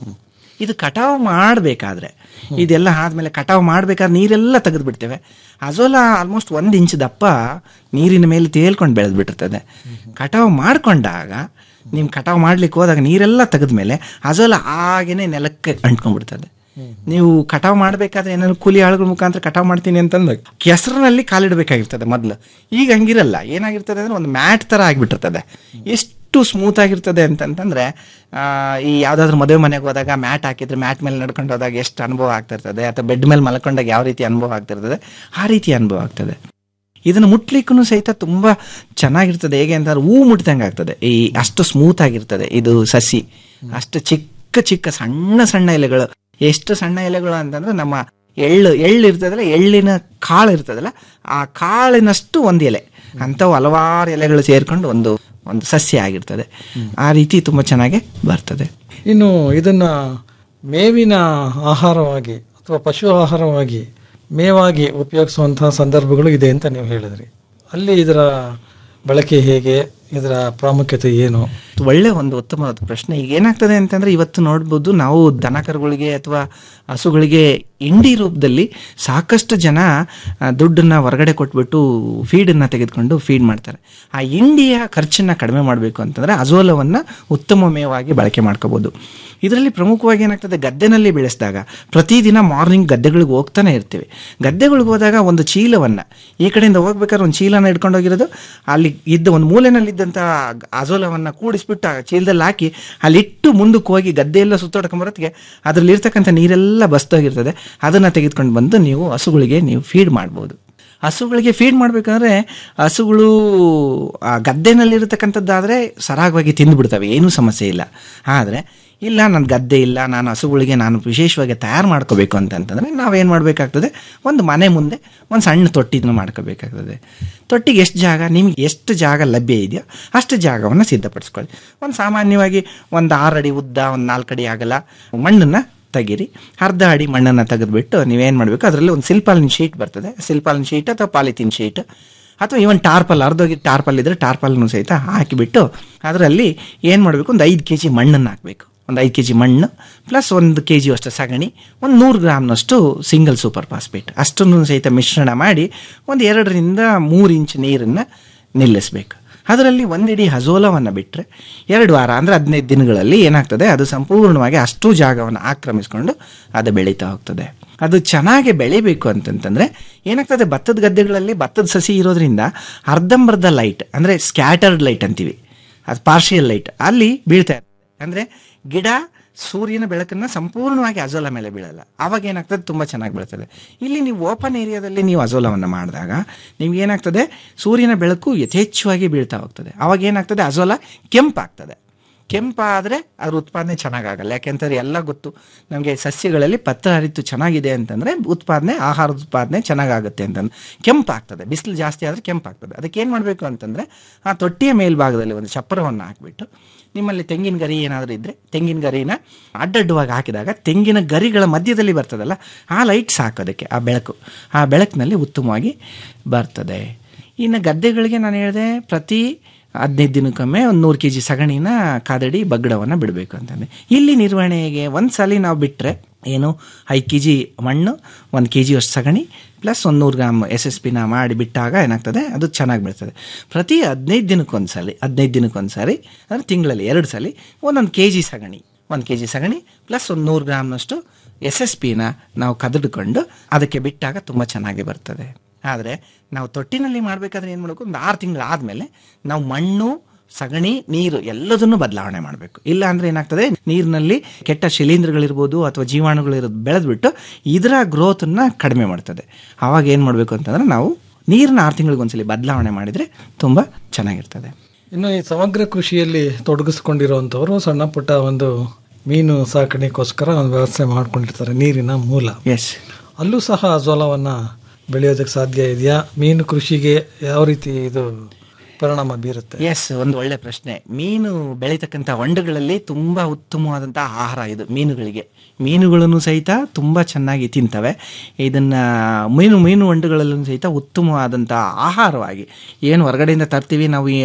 Speaker 13: ಇದು ಕಟಾವು ಮಾಡಬೇಕಾದ್ರೆ ಇದೆಲ್ಲ ಆದಮೇಲೆ ಕಟಾವು ಮಾಡಬೇಕಾದ್ರೆ ನೀರೆಲ್ಲ ತೆಗೆದು ಬಿಡ್ತೇವೆ ಅಜೋಲ ಆಲ್ಮೋಸ್ಟ್ ಒಂದು ಇಂಚ್ ದಪ್ಪ ನೀರಿನ ಮೇಲೆ ತೇಲ್ಕೊಂಡು ಬೆಳೆದು ಬಿಟ್ಟಿರ್ತದೆ ಕಟಾವು ಮಾಡಿಕೊಂಡಾಗ ನೀವು ಕಟಾವು ಮಾಡ್ಲಿಕ್ಕೆ ಹೋದಾಗ ನೀರೆಲ್ಲ ತೆಗೆದ್ಮೇಲೆ ಅಜೋಲ ಹಾಗೇನೆ ನೆಲಕ್ಕೆ ಅಂಟ್ಕೊಂಡ್ಬಿಡ್ತದೆ ನೀವು ಕಟಾವು ಮಾಡಬೇಕಾದ್ರೆ ಏನಾದ್ರು ಕೂಲಿ ಆಳುಗಳ ಮುಖಾಂತರ ಕಟಾವು ಮಾಡ್ತೀನಿ ಅಂತಂದಾಗ ಕೆಸರಿನಲ್ಲಿ ಕಾಲಿಡಬೇಕಾಗಿರ್ತದೆ ಮೊದಲು ಈಗ ಹಂಗಿರಲ್ಲ ಏನಾಗಿರ್ತದೆ ಅಂದ್ರೆ ಒಂದು ಮ್ಯಾಟ್ ಥರ ಆಗಿಬಿಟ್ಟಿರ್ತದೆ ಎಷ್ಟು ಸ್ಮೂತ್ ಆಗಿರ್ತದೆ ಅಂತಂತಂದ್ರೆ ಆ, ಈ ಯಾವುದಾದ್ರೂ ಮದುವೆ ಮನೆಗೆ ಹೋದಾಗ ಮ್ಯಾಟ್ ಹಾಕಿದ್ರೆ ಮ್ಯಾಟ್ ಮೇಲೆ ನಡ್ಕೊಂಡು ಹೋದಾಗ ಎಷ್ಟು ಅನುಭವ ಆಗ್ತಿರ್ತದೆ ಅಥವಾ ಬೆಡ್ ಮೇಲೆ ಮಲ್ಕೊಂಡಾಗ ಯಾವ ರೀತಿ ಅನುಭವ ಆಗ್ತಿರ್ತದೆ ಆ ರೀತಿ ಅನುಭವ ಆಗ್ತದೆ ಇದನ್ನು ಮುಟ್ಲಿಕ್ಕೂ ಸಹಿತ ತುಂಬ ಚೆನ್ನಾಗಿರ್ತದೆ ಹೇಗೆ ಅಂತಂದ್ರೆ ಹೂ ಮುಟ್ದಂಗೆ ಆಗ್ತದೆ ಈ ಅಷ್ಟು ಸ್ಮೂತ್ ಆಗಿರ್ತದೆ ಇದು ಸಸಿ ಅಷ್ಟು ಚಿಕ್ಕ ಚಿಕ್ಕ ಸಣ್ಣ ಸಣ್ಣ ಎಲೆಗಳು ಎಷ್ಟು ಸಣ್ಣ ಎಲೆಗಳು ಅಂತಂದ್ರೆ ನಮ್ಮ ಎಳ್ಳು ಎಳ್ಳು ಇರ್ತದಲ್ಲ ಎಳ್ಳಿನ ಕಾಳು ಇರ್ತದಲ್ಲ ಆ ಕಾಳಿನಷ್ಟು ಒಂದು ಎಲೆ ಅಂಥವು ಹಲವಾರು ಎಲೆಗಳು ಸೇರ್ಕೊಂಡು ಒಂದು ಒಂದು ಸಸ್ಯ ಆಗಿರ್ತದೆ ಆ ರೀತಿ ತುಂಬ ಚೆನ್ನಾಗಿ ಬರ್ತದೆ
Speaker 12: ಇನ್ನು ಇದನ್ನ ಮೇವಿನ ಆಹಾರವಾಗಿ ಅಥವಾ ಪಶು ಆಹಾರವಾಗಿ ಮೇವಾಗಿ ಉಪಯೋಗಿಸುವಂತಹ ಸಂದರ್ಭಗಳು ಇದೆ ಅಂತ ನೀವು ಹೇಳಿದ್ರಿ ಅಲ್ಲಿ ಇದರ ಬಳಕೆ ಹೇಗೆ ಇದರ ಪ್ರಾಮುಖ್ಯತೆ ಏನು
Speaker 13: ಒಳ್ಳೆ ಒಂದು ಉತ್ತಮವಾದ ಪ್ರಶ್ನೆ ಈಗ ಏನಾಗ್ತದೆ ಅಂತಂದ್ರೆ ಇವತ್ತು ನೋಡ್ಬೋದು ನಾವು ದನ ಕರುಗಳಿಗೆ ಅಥವಾ ಹಸುಗಳಿಗೆ ಇಂಡಿ ರೂಪದಲ್ಲಿ ಸಾಕಷ್ಟು ಜನ ಆ, ದುಡ್ಡನ್ನ ಹೊರಗಡೆ ಕೊಟ್ಬಿಟ್ಟು ಫೀಡನ್ನು ತೆಗೆದುಕೊಂಡು ಫೀಡ್ ಮಾಡ್ತಾರೆ ಆ ಇಂಡಿಯ ಖರ್ಚನ್ನ ಕಡಿಮೆ ಮಾಡಬೇಕು ಅಂತಂದ್ರೆ ಅಜೋಲವನ್ನು ಉತ್ತಮ ಮೇವಾಗಿ ಬಳಕೆ ಮಾಡ್ಕೋಬಹುದು ಇದರಲ್ಲಿ ಪ್ರಮುಖವಾಗಿ ಏನಾಗ್ತದೆ ಗದ್ದೆನಲ್ಲಿ ಬೆಳೆಸಿದಾಗ ಪ್ರತಿದಿನ ಮಾರ್ನಿಂಗ್ ಗದ್ದೆಗಳಿಗೆ ಹೋಗ್ತಾನೆ ಇರ್ತೀವಿ ಗದ್ದೆಗಳಿಗೆ ಹೋದಾಗ ಒಂದು ಚೀಲವನ್ನು ಈ ಕಡೆಯಿಂದ ಹೋಗ್ಬೇಕಾದ್ರೆ ಒಂದು ಚೀಲನ ಇಟ್ಕೊಂಡು ಹೋಗಿರೋದು ಅಲ್ಲಿ ಇದ್ದ ಒಂದು ಮೂಲೆನಲ್ಲಿದ್ದಂಥ ಅಜೋಲವನ್ನು ಕೂಡಿಸ್ಬಿಟ್ಟು ಆ ಚೀಲದಲ್ಲಿ ಹಾಕಿ ಅಲ್ಲಿ ಇಟ್ಟು ಮುಂದಕ್ಕೆ ಹೋಗಿ ಗದ್ದೆಯೆಲ್ಲ ಸುತ್ತಾಡ್ಕೊಂಬರೋತ್ತಿಗೆ ಅದರಲ್ಲಿ ಇರ್ತಕ್ಕಂಥ ನೀರೆಲ್ಲ ಬಸ್ತೋಗಿರ್ತದೆ ಅದನ್ನು ತೆಗೆದುಕೊಂಡು ಬಂದು ನೀವು ಹಸುಗಳಿಗೆ ನೀವು ಫೀಡ್ ಮಾಡ್ಬೋದು ಹಸುಗಳಿಗೆ ಫೀಡ್ ಮಾಡಬೇಕಂದ್ರೆ ಹಸುಗಳು ಆ ಗದ್ದೆನಲ್ಲಿರತಕ್ಕಂಥದ್ದಾದರೆ ಸರಾಗವಾಗಿ ತಿಂದುಬಿಡ್ತವೆ ಏನೂ ಸಮಸ್ಯೆ ಇಲ್ಲ ಆದರೆ ಇಲ್ಲ ನನ್ನ ಗದ್ದೆ ಇಲ್ಲ ನಾನು ಹಸುಗಳಿಗೆ ನಾನು ವಿಶೇಷವಾಗಿ ತಯಾರು ಮಾಡ್ಕೋಬೇಕು ಅಂತಂತಂದರೆ ನಾವೇನು ಮಾಡಬೇಕಾಗ್ತದೆ ಒಂದು ಮನೆ ಮುಂದೆ ಒಂದು ಸಣ್ಣ ತೊಟ್ಟಿನ ಮಾಡ್ಕೋಬೇಕಾಗ್ತದೆ ತೊಟ್ಟಿಗೆ ಎಷ್ಟು ಜಾಗ ನಿಮಗೆ ಎಷ್ಟು ಜಾಗ ಲಭ್ಯ ಇದೆಯೋ ಅಷ್ಟು ಜಾಗವನ್ನು ಸಿದ್ಧಪಡಿಸ್ಕೊಳ್ಳಿ ಒಂದು ಸಾಮಾನ್ಯವಾಗಿ ಒಂದು ಆರು ಅಡಿ ಉದ್ದ ಒಂದು ನಾಲ್ಕು ಅಡಿ ಆಗಲ್ಲ ಮಣ್ಣನ್ನು ತೆಗೀರಿ ಅರ್ಧ ಅಡಿ ಮಣ್ಣನ್ನು ತೆಗೆದುಬಿಟ್ಟು ನೀವೇನು ಮಾಡಬೇಕು ಅದರಲ್ಲಿ ಒಂದು ಸಿಲ್ಪಾಲಿನ ಶೀಟ್ ಬರ್ತದೆ ಸಿಲ್ಪಾಲಿನ ಶೀಟ್ ಅಥವಾ ಪಾಲಿಥಿನ್ ಶೀಟ್ ಅಥವಾ ಇವನ್ ಟಾರ್ಪಲ್ ಅರ್ಧೋಗಿ ಟಾರ್ಪಲ್ ಇದ್ರೆ ಟಾರ್ಪಲ್ನು ಸಹಿತ ಹಾಕಿಬಿಟ್ಟು ಅದರಲ್ಲಿ ಏನು ಮಾಡಬೇಕು ಒಂದು ಐದು ಕೆ ಜಿ ಮಣ್ಣನ್ನು ಹಾಕಬೇಕು ಒಂದು ಐದು ಕೆ ಜಿ ಮಣ್ಣು ಪ್ಲಸ್ ಒಂದು ಕೆ ಜಿ ಅಷ್ಟು ಸಗಣಿ ಒಂದು ನೂರು ಗ್ರಾಮ್ನಷ್ಟು ಸಿಂಗಲ್ ಸೂಪರ್ ಫಾಸ್ಫೇಟ್ ಅಷ್ಟನ್ನು ಸಹಿತ ಮಿಶ್ರಣ ಮಾಡಿ ಒಂದು ಎರಡರಿಂದ ಮೂರು ಇಂಚ್ ನೀರನ್ನು ನಿಲ್ಲಿಸಬೇಕು ಅದರಲ್ಲಿ ಒಂದಿಡೀ ಹಜೋಲವನ್ನು ಬಿಟ್ಟರೆ ಎರಡು ವಾರ ಅಂದರೆ ಹದಿನೈದು ದಿನಗಳಲ್ಲಿ ಏನಾಗ್ತದೆ ಅದು ಸಂಪೂರ್ಣವಾಗಿ ಅಷ್ಟು ಜಾಗವನ್ನು ಆಕ್ರಮಿಸ್ಕೊಂಡು ಅದು ಬೆಳೀತಾ ಹೋಗ್ತದೆ ಅದು ಚೆನ್ನಾಗಿ ಬೆಳಿಬೇಕು ಅಂತಂತಂದರೆ ಏನಾಗ್ತದೆ ಭತ್ತದ ಗದ್ದೆಗಳಲ್ಲಿ ಭತ್ತದ ಸಸಿ ಇರೋದ್ರಿಂದ ಅರ್ಧಂಬರ್ಧ ಲೈಟ್ ಅಂದರೆ ಸ್ಕ್ಯಾಟರ್ಡ್ ಲೈಟ್ ಅಂತೀವಿ ಅದು ಪಾರ್ಷಿಯಲ್ ಲೈಟ್ ಅಲ್ಲಿ ಬೀಳ್ತಾ ಇರ್ತದೆ ಅಂದರೆ ಗಿಡ ಸೂರ್ಯನ ಬೆಳಕನ್ನು ಸಂಪೂರ್ಣವಾಗಿ ಅಜೋಲ ಮೇಲೆ ಬೀಳಲ್ಲ ಆವಾಗ ಏನಾಗ್ತದೆ ತುಂಬ ಚೆನ್ನಾಗಿ ಬೀಳ್ತದೆ ಇಲ್ಲಿ ನೀವು ಓಪನ್ ಏರಿಯಾದಲ್ಲಿ ನೀವು ಅಜೋಲವನ್ನು ಮಾಡಿದಾಗ ನಿಮ್ಗೆ ಏನಾಗ್ತದೆ ಸೂರ್ಯನ ಬೆಳಕು ಯಥೇಚ್ಛವಾಗಿ ಬೀಳ್ತಾ ಹೋಗ್ತದೆ ಆವಾಗ ಏನಾಗ್ತದೆ ಅಜೋಲ ಕೆಂಪಾಗ್ತದೆ ಕೆಂಪಾದರೆ ಅದ್ರ ಉತ್ಪಾದನೆ ಚೆನ್ನಾಗಾಗಲ್ಲ ಯಾಕೆಂತಂದ್ರೆ ಎಲ್ಲ ಗೊತ್ತು ನಮಗೆ ಸಸ್ಯಗಳಲ್ಲಿ ಪತ್ರ ಹರಿತು ಚೆನ್ನಾಗಿದೆ ಅಂತಂದರೆ ಉತ್ಪಾದನೆ ಆಹಾರದ ಉತ್ಪಾದನೆ ಚೆನ್ನಾಗಾಗುತ್ತೆ ಅಂತಂದ್ರೆ ಕೆಂಪಾಗ್ತದೆ ಬಿಸಿಲು ಜಾಸ್ತಿ ಆದರೆ ಕೆಂಪಾಗ್ತದೆ ಅದಕ್ಕೆ ಏನು ಮಾಡಬೇಕು ಅಂತಂದರೆ ಆ ತೊಟ್ಟಿಯ ಮೇಲ್ಭಾಗದಲ್ಲಿ ಒಂದು ಚಪ್ಪರವನ್ನು ಹಾಕಿಬಿಟ್ಟು ನಿಮ್ಮಲ್ಲಿ ತೆಂಗಿನ ಗರಿ ಏನಾದರೂ ಇದ್ದರೆ ತೆಂಗಿನ ಗರಿನ ಅಡ್ಡಡ್ಡವಾಗಿ ಹಾಕಿದಾಗ ತೆಂಗಿನ ಗರಿಗಳ ಮಧ್ಯದಲ್ಲಿ ಬರ್ತದಲ್ಲ ಆ ಲೈಟ್ ಸಾಕು ಅದಕ್ಕೆ ಆ ಬೆಳಕು ಆ ಬೆಳಕಿನಲ್ಲಿ ಉತ್ತಮವಾಗಿ ಬರ್ತದೆ ಇನ್ನು ಗದ್ದೆಗಳಿಗೆ ನಾನು ಹೇಳಿದೆ ಪ್ರತಿ ಹದಿನೈದು ದಿನಕ್ಕೊಮ್ಮೆ ಒಂದು ನೂರು ಕೆ ಜಿ ಸಗಣಿನ ಕಾದಡಿ ಬಗ್ಗಡವನ್ನು ಬಿಡಬೇಕು ಅಂತಂದೆ ಇಲ್ಲಿ ನಿರ್ವಹಣೆಗೆ ಒಂದು ಸಲ ನಾವು ಬಿಟ್ಟರೆ ಏನು ಐದು ಕೆ ಜಿ ಮಣ್ಣು ಒಂದು ಕೆ ಜಿಯಷ್ಟು ಸಗಣಿ ಪ್ಲಸ್ ಒಂದು ನೂರು ಗ್ರಾಮ್ ಎಸ್ ಎಸ್ ಪಿನ ಮಾಡಿ ಬಿಟ್ಟಾಗ ಏನಾಗ್ತದೆ ಅದು ಚೆನ್ನಾಗಿ ಬೀಳ್ತದೆ ಪ್ರತಿ ಹದಿನೈದು ದಿನಕ್ಕೊಂದು ಸಲ ಹದಿನೈದು ದಿನಕ್ಕೊಂದು ಸಾರಿ ಅಂದರೆ ತಿಂಗಳಲ್ಲಿ ಎರಡು ಸಲ ಒಂದೊಂದು ಕೆ ಜಿ ಸಗಣಿ ಒಂದು ಕೆ ಜಿ ಸಗಣಿ ಪ್ಲಸ್ ಒಂದು ನೂರು ಗ್ರಾಮ್ನಷ್ಟು ಎಸ್ ಎಸ್ ಪಿನ ನಾವು ಕದಡ್ಕೊಂಡು ಅದಕ್ಕೆ ಬಿಟ್ಟಾಗ ತುಂಬ ಚೆನ್ನಾಗಿ ಬರ್ತದೆ ಆದರೆ ನಾವು ತೊಟ್ಟಿನಲ್ಲಿ ಮಾಡಬೇಕಾದ್ರೆ ಏನು ಮಾಡಬೇಕು ಒಂದು ಆರು ತಿಂಗಳು ಆದಮೇಲೆ ನಾವು ಮಣ್ಣು ಸಗಣಿ ನೀರು ಎಲ್ಲದನ್ನು ಬದಲಾವಣೆ ಮಾಡಬೇಕು ಇಲ್ಲ ಅಂದರೆ ಏನಾಗ್ತದೆ ನೀರಿನಲ್ಲಿ ಕೆಟ್ಟ ಶಿಲೀಂಧ್ರಗಳಿರ್ಬೋದು ಅಥವಾ ಜೀವಾಣುಗಳಿರೋದು ಬೆಳೆದ್ಬಿಟ್ಟು ಇದರ ಗ್ರೋತನ್ನು ಕಡಿಮೆ ಮಾಡ್ತದೆ ಆವಾಗ ಏನು ಮಾಡಬೇಕು ಅಂತಂದರೆ ನಾವು ನೀರನ್ನ ಆರು ತಿಂಗಳಿಗೊಂದ್ಸಲಿ ಬದಲಾವಣೆ ಮಾಡಿದರೆ ತುಂಬ ಚೆನ್ನಾಗಿರ್ತದೆ
Speaker 12: ಇನ್ನು ಈ ಸಮಗ್ರ ಕೃಷಿಯಲ್ಲಿ ತೊಡಗಿಸ್ಕೊಂಡಿರುವಂಥವರು ಸಣ್ಣ ಪುಟ್ಟ ಒಂದು ಮೀನು ಸಾಕಣೆಗೋಸ್ಕರ ಒಂದು ವ್ಯವಸ್ಥೆ ಮಾಡ್ಕೊಂಡಿರ್ತಾರೆ ನೀರಿನ ಮೂಲ
Speaker 13: ಎಸ್
Speaker 12: ಅಲ್ಲೂ ಸಹ ಅಜೋಲವನ್ನು ಬೆಳೆಯೋದಕ್ಕೆ ಸಾಧ್ಯ ಇದೆಯಾ ಮೀನು ಕೃಷಿಗೆ ಯಾವ ರೀತಿ ಇದು ಪರಿಣಾಮ ಬೀರುತ್ತೆ
Speaker 13: ಎಸ್ ಒಂದು ಒಳ್ಳೆ ಪ್ರಶ್ನೆ ಮೀನು ಬೆಳೀತಕ್ಕಂಥ ಹೊಂಡಗಳಲ್ಲಿ ತುಂಬ ಉತ್ತಮವಾದಂಥ ಆಹಾರ ಇದು ಮೀನುಗಳಿಗೆ ಮೀನುಗಳನ್ನು ಸಹಿತ ತುಂಬ ಚೆನ್ನಾಗಿ ತಿಂತವೆ ಇದನ್ನು ಮೀನು ಮೀನು ಹೊಂಡಗಳಲ್ಲೂ ಸಹಿತ ಉತ್ತಮವಾದಂಥ ಆಹಾರವಾಗಿ ಏನು ಹೊರಗಡೆಯಿಂದ ತರ್ತೀವಿ ನಾವು ಈ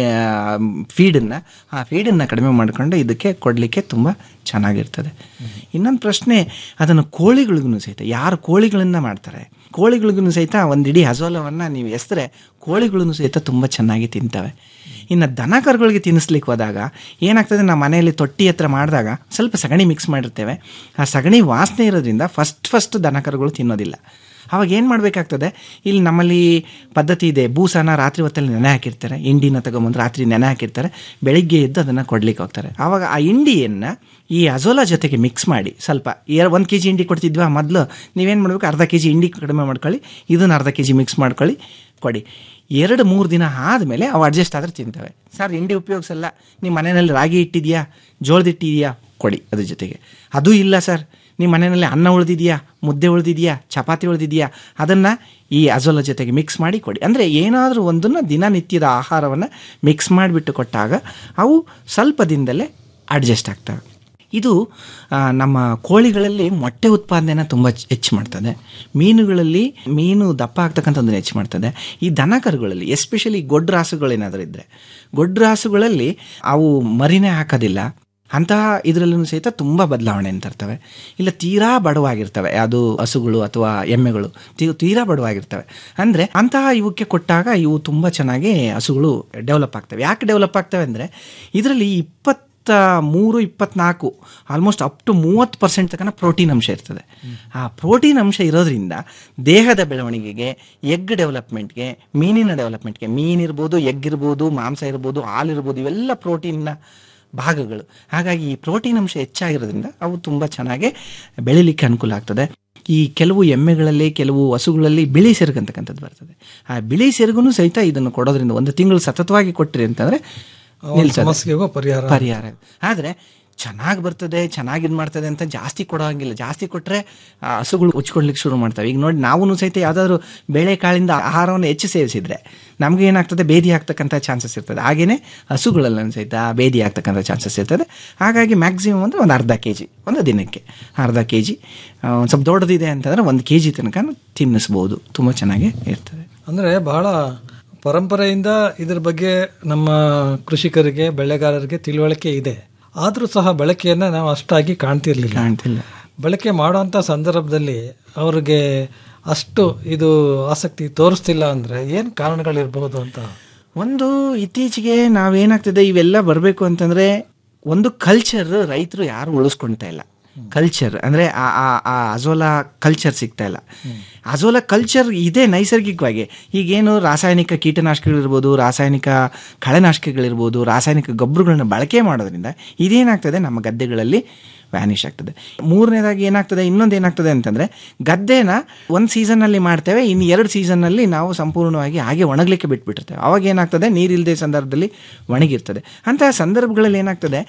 Speaker 13: ಫೀಡನ್ನು ಆ ಫೀಡನ್ನು ಕಡಿಮೆ ಮಾಡಿಕೊಂಡು ಇದಕ್ಕೆ ಕೊಡಲಿಕ್ಕೆ ತುಂಬ ಚೆನ್ನಾಗಿರ್ತದೆ ಇನ್ನೊಂದು ಪ್ರಶ್ನೆ ಅದನ್ನು ಕೋಳಿಗಳಿಗೂ ಸಹಿತ ಯಾರು ಕೋಳಿಗಳನ್ನು ಮಾಡ್ತಾರೆ ಕೋಳಿಗಳಿಗೂ ಸಹಿತ ಒಂದು ಇಡೀ ಹಜೋಲವನ್ನು ನೀವು ಎಸ್ತರೆ ಕೋಳಿಗಳನ್ನು ಸಹಿತ ತುಂಬ ಚೆನ್ನಾಗಿ ತಿಂತವೆ ಇನ್ನು ದನ ಕರುಗಳಿಗೆ ತಿನ್ನಿಸ್ಲಿಕ್ಕೆ ಹೋದಾಗ ಏನಾಗ್ತದೆ ನಾವು ಮನೆಯಲ್ಲಿ ತೊಟ್ಟಿ ಹತ್ರ ಮಾಡಿದಾಗ ಸ್ವಲ್ಪ ಸಗಣಿ ಮಿಕ್ಸ್ ಮಾಡಿರ್ತೇವೆ ಆ ಸಗಣಿ ವಾಸನೆ ಇರೋದ್ರಿಂದ ಫಸ್ಟ್ ಫಸ್ಟ್ ದನ ಕರುಗಳು ತಿನ್ನೋದಿಲ್ಲ ಅವಾಗ ಏನು ಮಾಡಬೇಕಾಗ್ತದೆ ಇಲ್ಲಿ ನಮ್ಮಲ್ಲಿ ಪದ್ಧತಿ ಇದೆ ಬೂಸನ ರಾತ್ರಿ ಹೊತ್ತಲ್ಲಿ ನೆನೆ ಹಾಕಿರ್ತಾರೆ ಇಂಡಿನ ತಗೊಂಬಂದು ರಾತ್ರಿ ನೆನೆ ಹಾಕಿರ್ತಾರೆ ಬೆಳಿಗ್ಗೆ ಎದ್ದು ಅದನ್ನು ಕೊಡ್ಲಿಕ್ಕೆ ಹೋಗ್ತಾರೆ ಆವಾಗ ಆ ಇಂಡಿಯನ್ನು ಈ ಅಜೋಲಾ ಜೊತೆಗೆ ಮಿಕ್ಸ್ ಮಾಡಿ ಸ್ವಲ್ಪ ಎರ ಒಂದು ಕೆ ಜಿ ಇಂಡಿ ಕೊಡ್ತಿದ್ವಾ ಮೊದಲು ನೀವೇನು ಮಾಡಬೇಕು ಅರ್ಧ ಕೆ ಜಿ ಇಂಡಿ ಕಡಿಮೆ ಮಾಡ್ಕೊಳ್ಳಿ ಇದನ್ನು ಅರ್ಧ ಕೆ ಜಿ ಮಿಕ್ಸ್ ಮಾಡ್ಕೊಳ್ಳಿ ಕೊಡಿ ಎರಡು ಮೂರು ದಿನ ಆದಮೇಲೆ ಅವು ಅಡ್ಜಸ್ಟ್ ಆದರೆ ತಿಂತವೆ ಸರ್ ಇಂಡಿ ಉಪಯೋಗಿಸಲ್ಲ ನಿಮ್ಮ ಮನೆಯಲ್ಲಿ ರಾಗಿ ಇಟ್ಟಿದೆಯಾ ಜೋಳದ ಇಟ್ಟಿದೆಯಾ ಕೊಡಿ ಅದ್ರ ಜೊತೆಗೆ ಅದು ಇಲ್ಲ ಸರ್ ನಿಮ್ಮ ಮನೆಯಲ್ಲಿ ಅನ್ನ ಉಳಿದಿದೆಯಾ ಮುದ್ದೆ ಉಳಿದಿದೆಯಾ ಚಪಾತಿ ಉಳಿದಿದೆಯಾ ಅದನ್ನು ಈ ಅಜೋಲ ಜೊತೆಗೆ ಮಿಕ್ಸ್ ಮಾಡಿ ಕೊಡಿ ಅಂದರೆ ಏನಾದರೂ ಒಂದನ್ನು ದಿನನಿತ್ಯದ ಆಹಾರವನ್ನು ಮಿಕ್ಸ್ ಮಾಡಿಬಿಟ್ಟು ಕೊಟ್ಟಾಗ ಅವು ಸ್ವಲ್ಪ ದಿನದಲ್ಲೇ ಅಡ್ಜಸ್ಟ್ ಆಗ್ತವೆ ಇದು ಆ, ನಮ್ಮ ಕೋಳಿಗಳಲ್ಲಿ ಮೊಟ್ಟೆ ಉತ್ಪಾದನೆನ ತುಂಬ ಹೆಚ್ಚು ಮಾಡ್ತದೆ ಮೀನುಗಳಲ್ಲಿ ಮೀನು ದಪ್ಪ ಆಗ್ತಕ್ಕಂಥದ್ದನ್ನು ಹೆಚ್ಚು ಮಾಡ್ತದೆ ಈ ದನ ಕರುಗಳಲ್ಲಿ ಎಸ್ಪೆಷಲಿ ಗೊಡ್ಡು ರಾಸುಗಳೇನಾದರೂ ಇದ್ದರೆ ಗೊಡ್ಡು ರಾಸುಗಳಲ್ಲಿ ಅವು ಮರಿನೇ ಹಾಕೋದಿಲ್ಲ ಅಂತಹ ಇದರಲ್ಲೂ ಸಹಿತ ತುಂಬ ಬದಲಾವಣೆ ತರ್ತವೆ ಇಲ್ಲ ತೀರಾ ಬಡವಾಗಿರ್ತವೆ ಅದು ಹಸುಗಳು ಅಥವಾ ಎಮ್ಮೆಗಳು ತೀ ತೀರಾ ಬಡವಾಗಿರ್ತವೆ ಅಂದರೆ ಅಂತಹ ಇವಕ್ಕೆ ಕೊಟ್ಟಾಗ ಇವು ತುಂಬ ಚೆನ್ನಾಗಿ ಹಸುಗಳು ಡೆವಲಪ್ ಆಗ್ತವೆ ಯಾಕೆ ಡೆವಲಪ್ ಆಗ್ತವೆ ಅಂದರೆ ಇದರಲ್ಲಿ ಇಪ್ಪತ್ತು ಮೂರು ಇಪ್ಪತ್ನಾಲ್ಕು ಆಲ್ಮೋಸ್ಟ್ ಅಪ್ ಟು ಮೂವತ್ತು ಪರ್ಸೆಂಟ್ ತನಕ ಪ್ರೋಟೀನ್ ಅಂಶ ಇರ್ತದೆ ಆ ಪ್ರೋಟೀನ್ ಅಂಶ ಇರೋದ್ರಿಂದ ದೇಹದ ಬೆಳವಣಿಗೆಗೆ ಎಗ್ ಡೆವಲಪ್ಮೆಂಟ್ಗೆ ಮೀನಿನ ಡೆವಲಪ್ಮೆಂಟ್ಗೆ ಮೀನಿರ್ಬೋದು ಎಗ್ ಇರ್ಬೋದು ಮಾಂಸ ಇರ್ಬೋದು ಹಾಲಿರ್ಬೋದು ಇವೆಲ್ಲ ಪ್ರೋಟೀನ್ನ ಭಾಗಗಳು ಹಾಗಾಗಿ ಈ ಪ್ರೋಟೀನ್ ಅಂಶ ಹೆಚ್ಚಾಗಿರೋದ್ರಿಂದ ಅವು ತುಂಬ ಚೆನ್ನಾಗಿ ಬೆಳಿಲಿಕ್ಕೆ ಅನುಕೂಲ ಆಗ್ತದೆ ಈ ಕೆಲವು ಎಮ್ಮೆಗಳಲ್ಲಿ ಕೆಲವು ಹಸುಗಳಲ್ಲಿ ಬಿಳಿ ಸೆರಗು ಅಂತಕ್ಕಂಥದ್ದು ಬರ್ತದೆ ಆ ಬಿಳಿ ಸೆರಗುನು ಸಹಿತ ಇದನ್ನು ಕೊಡೋದ್ರಿಂದ ಒಂದು ತಿಂಗಳು ಸತತವಾಗಿ ಕೊಟ್ಟಿರಿ ಅಂತಂದರೆ
Speaker 12: ಆ ಒಂದು ಸಮಸ್ಯೆಗೂ ಪರಿಹಾರ
Speaker 13: ಪರಿಹಾರ ಆದರೆ ಚೆನ್ನಾಗಿ ಬರ್ತದೆ ಚೆನ್ನಾಗಿ ಇದು ಮಾಡ್ತದೆ ಅಂತ ಜಾಸ್ತಿ ಕೊಡೋ ಹಂಗಿಲ್ಲ ಜಾಸ್ತಿ ಕೊಟ್ಟರೆ ಹಸುಗಳು ಉಚ್ಕೊಳ್ಲಿಕ್ಕೆ ಶುರು ಮಾಡ್ತವೆ ಈಗ ನೋಡಿ ನಾವು ಸಹಿತ ಯಾವುದಾದ್ರೂ ಬೇಳೆಕಾಳಿಂದ ಆಹಾರವನ್ನು ಹೆಚ್ಚು ಸೇವಿಸಿದರೆ ನಮಗೆ ಏನಾಗ್ತದೆ ಬೇದಿ ಆಗ್ತಕ್ಕಂಥ ಚಾನ್ಸಸ್ ಇರ್ತದೆ ಹಾಗೆಯೇ ಹಸುಗಳಲ್ಲೂ ಸಹಿತ ಬೇದಿ ಆಗ್ತಕ್ಕಂಥ ಚಾನ್ಸಸ್ ಇರ್ತದೆ ಹಾಗಾಗಿ ಮ್ಯಾಕ್ಸಿಮಮ್ ಅಂದರೆ ಒಂದು ಅರ್ಧ ಕೆ ಜಿ ಒಂದು ದಿನಕ್ಕೆ ಅರ್ಧ ಕೆ ಜಿ ಒಂದು ಸ್ವಲ್ಪ ದೊಡ್ಡದಿದೆ ಅಂತಂದರೆ ಒಂದು ಕೆ ಜಿ ತನಕ ತಿನ್ನಿಸ್ಬೋದು ತುಂಬ ಚೆನ್ನಾಗಿ ಇರ್ತದೆ
Speaker 12: ಅಂದರೆ ಬಹಳ ಪರಂಪರೆಯಿಂದ ಇದ್ರ ಬಗ್ಗೆ ನಮ್ಮ ಕೃಷಿಕರಿಗೆ ಬೆಳೆಗಾರರಿಗೆ ತಿಳುವಳಿಕೆ ಇದೆ ಆದರೂ ಸಹ ಬಳಕೆಯನ್ನು ನಾವು ಅಷ್ಟಾಗಿ ಕಾಣ್ತಿರ್ಲಿಲ್ಲ
Speaker 13: ಕಾಣ್ತಿಲ್ಲ
Speaker 12: ಬಳಕೆ ಮಾಡೋಂಥ ಸಂದರ್ಭದಲ್ಲಿ ಅವ್ರಿಗೆ ಅಷ್ಟು ಇದು ಆಸಕ್ತಿ ತೋರಿಸ್ತಿಲ್ಲ ಅಂದರೆ ಏನು ಕಾರಣಗಳಿರ್ಬೋದು ಅಂತ
Speaker 13: ಒಂದು ಇತ್ತೀಚೆಗೆ ನಾವೇನಾಗ್ತದೆ ಇವೆಲ್ಲ ಬರಬೇಕು ಅಂತಂದರೆ ಒಂದು ಕಲ್ಚರ್ ರೈತರು ಯಾರು ಉಳಿಸ್ಕೊಳ್ತಾ ಇಲ್ಲ ಕಲ್ಚರ್ ಅಂದರೆ ಆ ಆ- ಆ ಅಜೋಲಾ ಕಲ್ಚರ್ ಸಿಗ್ತಾ ಇಲ್ಲ ಅಜೋಲಾ ಕಲ್ಚರ್ ಇದೆ ನೈಸರ್ಗಿಕವಾಗಿ ಈಗೇನು ರಾಸಾಯನಿಕ ಕೀಟನಾಶಕಗಳಿರ್ಬೋದು ರಾಸಾಯನಿಕ ಕಳೆನಾಶಕಗಳಿರ್ಬೋದು ರಾಸಾಯನಿಕ ಗೊಬ್ಬರಗಳನ್ನ ಬಳಕೆ ಮಾಡೋದ್ರಿಂದ ಇದೇನಾಗ್ತದೆ ನಮ್ಮ ಗದ್ದೆಗಳಲ್ಲಿ ವ್ಯಾನಿಷ್ ಆಗ್ತದೆ ಮೂರನೇದಾಗಿ ಏನಾಗ್ತದೆ ಇನ್ನೊಂದು ಏನಾಗ್ತದೆ ಅಂತಂದರೆ ಗದ್ದೆನ ಒಂದು ಸೀಸನ್ನಲ್ಲಿ ಮಾಡ್ತೇವೆ ಇನ್ನು ಎರಡು ಸೀಸನ್ನಲ್ಲಿ ನಾವು ಸಂಪೂರ್ಣವಾಗಿ ಹಾಗೆ ಒಣಗಲಿಕ್ಕೆ ಬಿಟ್ಬಿಟ್ಟಿರ್ತೇವೆ ಅವಾಗ ಏನಾಗ್ತದೆ ನೀರಿಲ್ಲದೆ ಸಂದರ್ಭದಲ್ಲಿ ಒಣಗಿರ್ತದೆ ಅಂತಹ ಸಂದರ್ಭಗಳಲ್ಲಿ ಏನಾಗ್ತದೆ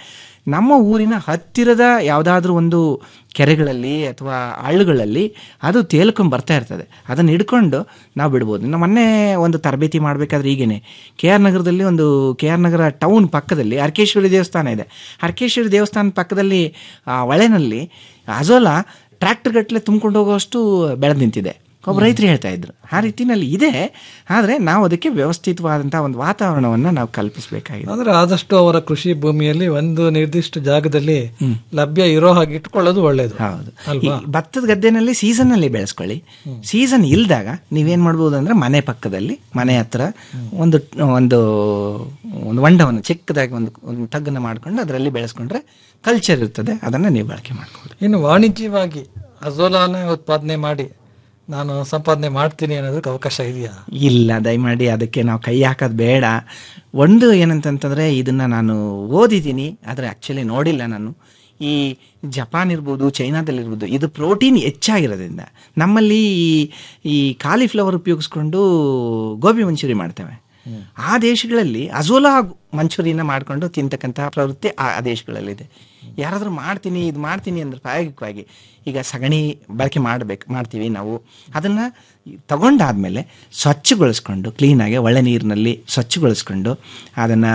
Speaker 13: ನಮ್ಮ ಊರಿನ ಹತ್ತಿರದ ಯಾವುದಾದ್ರೂ ಒಂದು ಕೆರೆಗಳಲ್ಲಿ ಅಥವಾ ಹಳ್ಳುಗಳಲ್ಲಿ ಅದು ತೇಲ್ಕೊಂಡು ಬರ್ತಾ ಇರ್ತದೆ ಅದನ್ನು ಹಿಡ್ಕೊಂಡು ನಾವು ಬಿಡ್ಬೋದು ನಾವು ಮೊನ್ನೆ ಒಂದು ತರಬೇತಿ ಮಾಡಬೇಕಾದ್ರೆ ಈಗೇನೆ ಕೆ ಆರ್ ನಗರದಲ್ಲಿ ಒಂದು ಕೆ ಆರ್ ನಗರ ಟೌನ್ ಪಕ್ಕದಲ್ಲಿ ಅರ್ಕೇಶ್ವರಿ ದೇವಸ್ಥಾನ ಇದೆ ಅರ್ಕೇಶ್ವರಿ ದೇವಸ್ಥಾನ ಪಕ್ಕದಲ್ಲಿ ಆ ಹೊಳೆನಲ್ಲಿ ಅಜೋಲಾ ಟ್ರ್ಯಾಕ್ಟರ್ ಗಟ್ಟಲೆ ತುಂಬಿಕೊಂಡು ಹೋಗೋಷ್ಟು ಬೆಳೆದು ನಿಂತಿದೆ ಒಬ್ಬ ರೈತರು ಹೇಳ್ತಾ ಇದ್ರು ಆ ರೀತಿನಲ್ಲಿ ಇದೆ ಆದರೆ ನಾವು ಅದಕ್ಕೆ ವ್ಯವಸ್ಥಿತವಾದಂಥ ಒಂದು ವಾತಾವರಣವನ್ನು ನಾವು ಕಲ್ಪಿಸಬೇಕಾಗಿದೆ
Speaker 12: ಅಂದ್ರೆ ಆದಷ್ಟು ಅವರ ಕೃಷಿ ಭೂಮಿಯಲ್ಲಿ ಒಂದು ನಿರ್ದಿಷ್ಟ ಜಾಗದಲ್ಲಿ ಲಭ್ಯ ಇರೋ ಹಾಗೆ ಇಟ್ಕೊಳ್ಳೋದು ಒಳ್ಳೇದು
Speaker 13: ಹೌದು ಈ
Speaker 12: ಅಲ್ವಾ
Speaker 13: ಭತ್ತದ ಗದ್ದೆನಲ್ಲಿ ಸೀಸನ್ ಅಲ್ಲಿ ಬೆಳೆಸ್ಕೊಳ್ಳಿ ಸೀಸನ್ ಇಲ್ದಾಗ ನೀವೇನ್ ಮಾಡ್ಬೋದು ಅಂದ್ರೆ ಮನೆ ಪಕ್ಕದಲ್ಲಿ ಮನೆ ಹತ್ರ ಒಂದು ಒಂದು ಒಂದು ಹೊಂಡವನ್ನು ಚಿಕ್ಕದಾಗಿ ಒಂದು ಒಂದು ತಗ್ಗನ್ನು ಮಾಡ್ಕೊಂಡು ಅದರಲ್ಲಿ ಬೆಳೆಸ್ಕೊಂಡ್ರೆ ಕಲ್ಚರ್ ಇರ್ತದೆ ಅದನ್ನ ನೀವು ಬಳಕೆ ಮಾಡ್ಬೋದು
Speaker 12: ಇನ್ನು ವಾಣಿಜ್ಯವಾಗಿ ಅಜೋಲಾನ ಉತ್ಪಾದನೆ ಮಾಡಿ ನಾನು ಸಂಪಾದನೆ ಮಾಡ್ತೀನಿ ಅನ್ನೋದಕ್ಕೆ ಅವಕಾಶ ಇದೆಯಾ
Speaker 13: ಇಲ್ಲ ದಯಮಾಡಿ ಅದಕ್ಕೆ ನಾವು ಕೈ ಹಾಕೋದು ಬೇಡ ಒಂದು ಏನಂತಂತಂದರೆ ಇದನ್ನು ನಾನು ಓದಿದ್ದೀನಿ ಆದರೆ ಆ್ಯಕ್ಚುಲಿ ನೋಡಿಲ್ಲ ನಾನು ಈ ಜಪಾನ್ ಇರ್ಬೋದು ಚೈನಾದಲ್ಲಿರ್ಬೋದು ಇದು ಪ್ರೋಟೀನ್ ಹೆಚ್ಚಾಗಿರೋದ್ರಿಂದ ನಮ್ಮಲ್ಲಿ ಈ- ಈ ಕಾಲಿಫ್ಲವರ್ ಉಪಯೋಗಿಸ್ಕೊಂಡು ಗೋಬಿ ಮಂಚೂರಿ ಮಾಡ್ತೇವೆ ಆ ದೇಶಗಳಲ್ಲಿ ಅಜೋಲಾ ಮಂಚೂರಿನ ಮಾಡ್ಕೊಂಡು ತಿಂತಕ್ಕಂಥ ಪ್ರವೃತ್ತಿ ಆ ಆ ದೇಶಗಳಲ್ಲಿದೆ ಯಾರಾದರೂ ಮಾಡ್ತೀನಿ ಇದು ಮಾಡ್ತೀನಿ ಅಂದ್ರೆ ಪ್ರಾಯೋಗಿಕವಾಗಿ ಈಗ ಸಗಣಿ ಬಳಕೆ ಮಾಡಬೇಕು ಮಾಡ್ತೀವಿ ನಾವು ಅದನ್ನು ತಗೊಂಡಾದ್ಮೇಲೆ ಸ್ವಚ್ಛಗೊಳಿಸ್ಕೊಂಡು ಕ್ಲೀನಾಗಿ ಒಳ್ಳೆ ನೀರಿನಲ್ಲಿ ಸ್ವಚ್ಛಗೊಳಿಸ್ಕೊಂಡು ಅದನ್ನು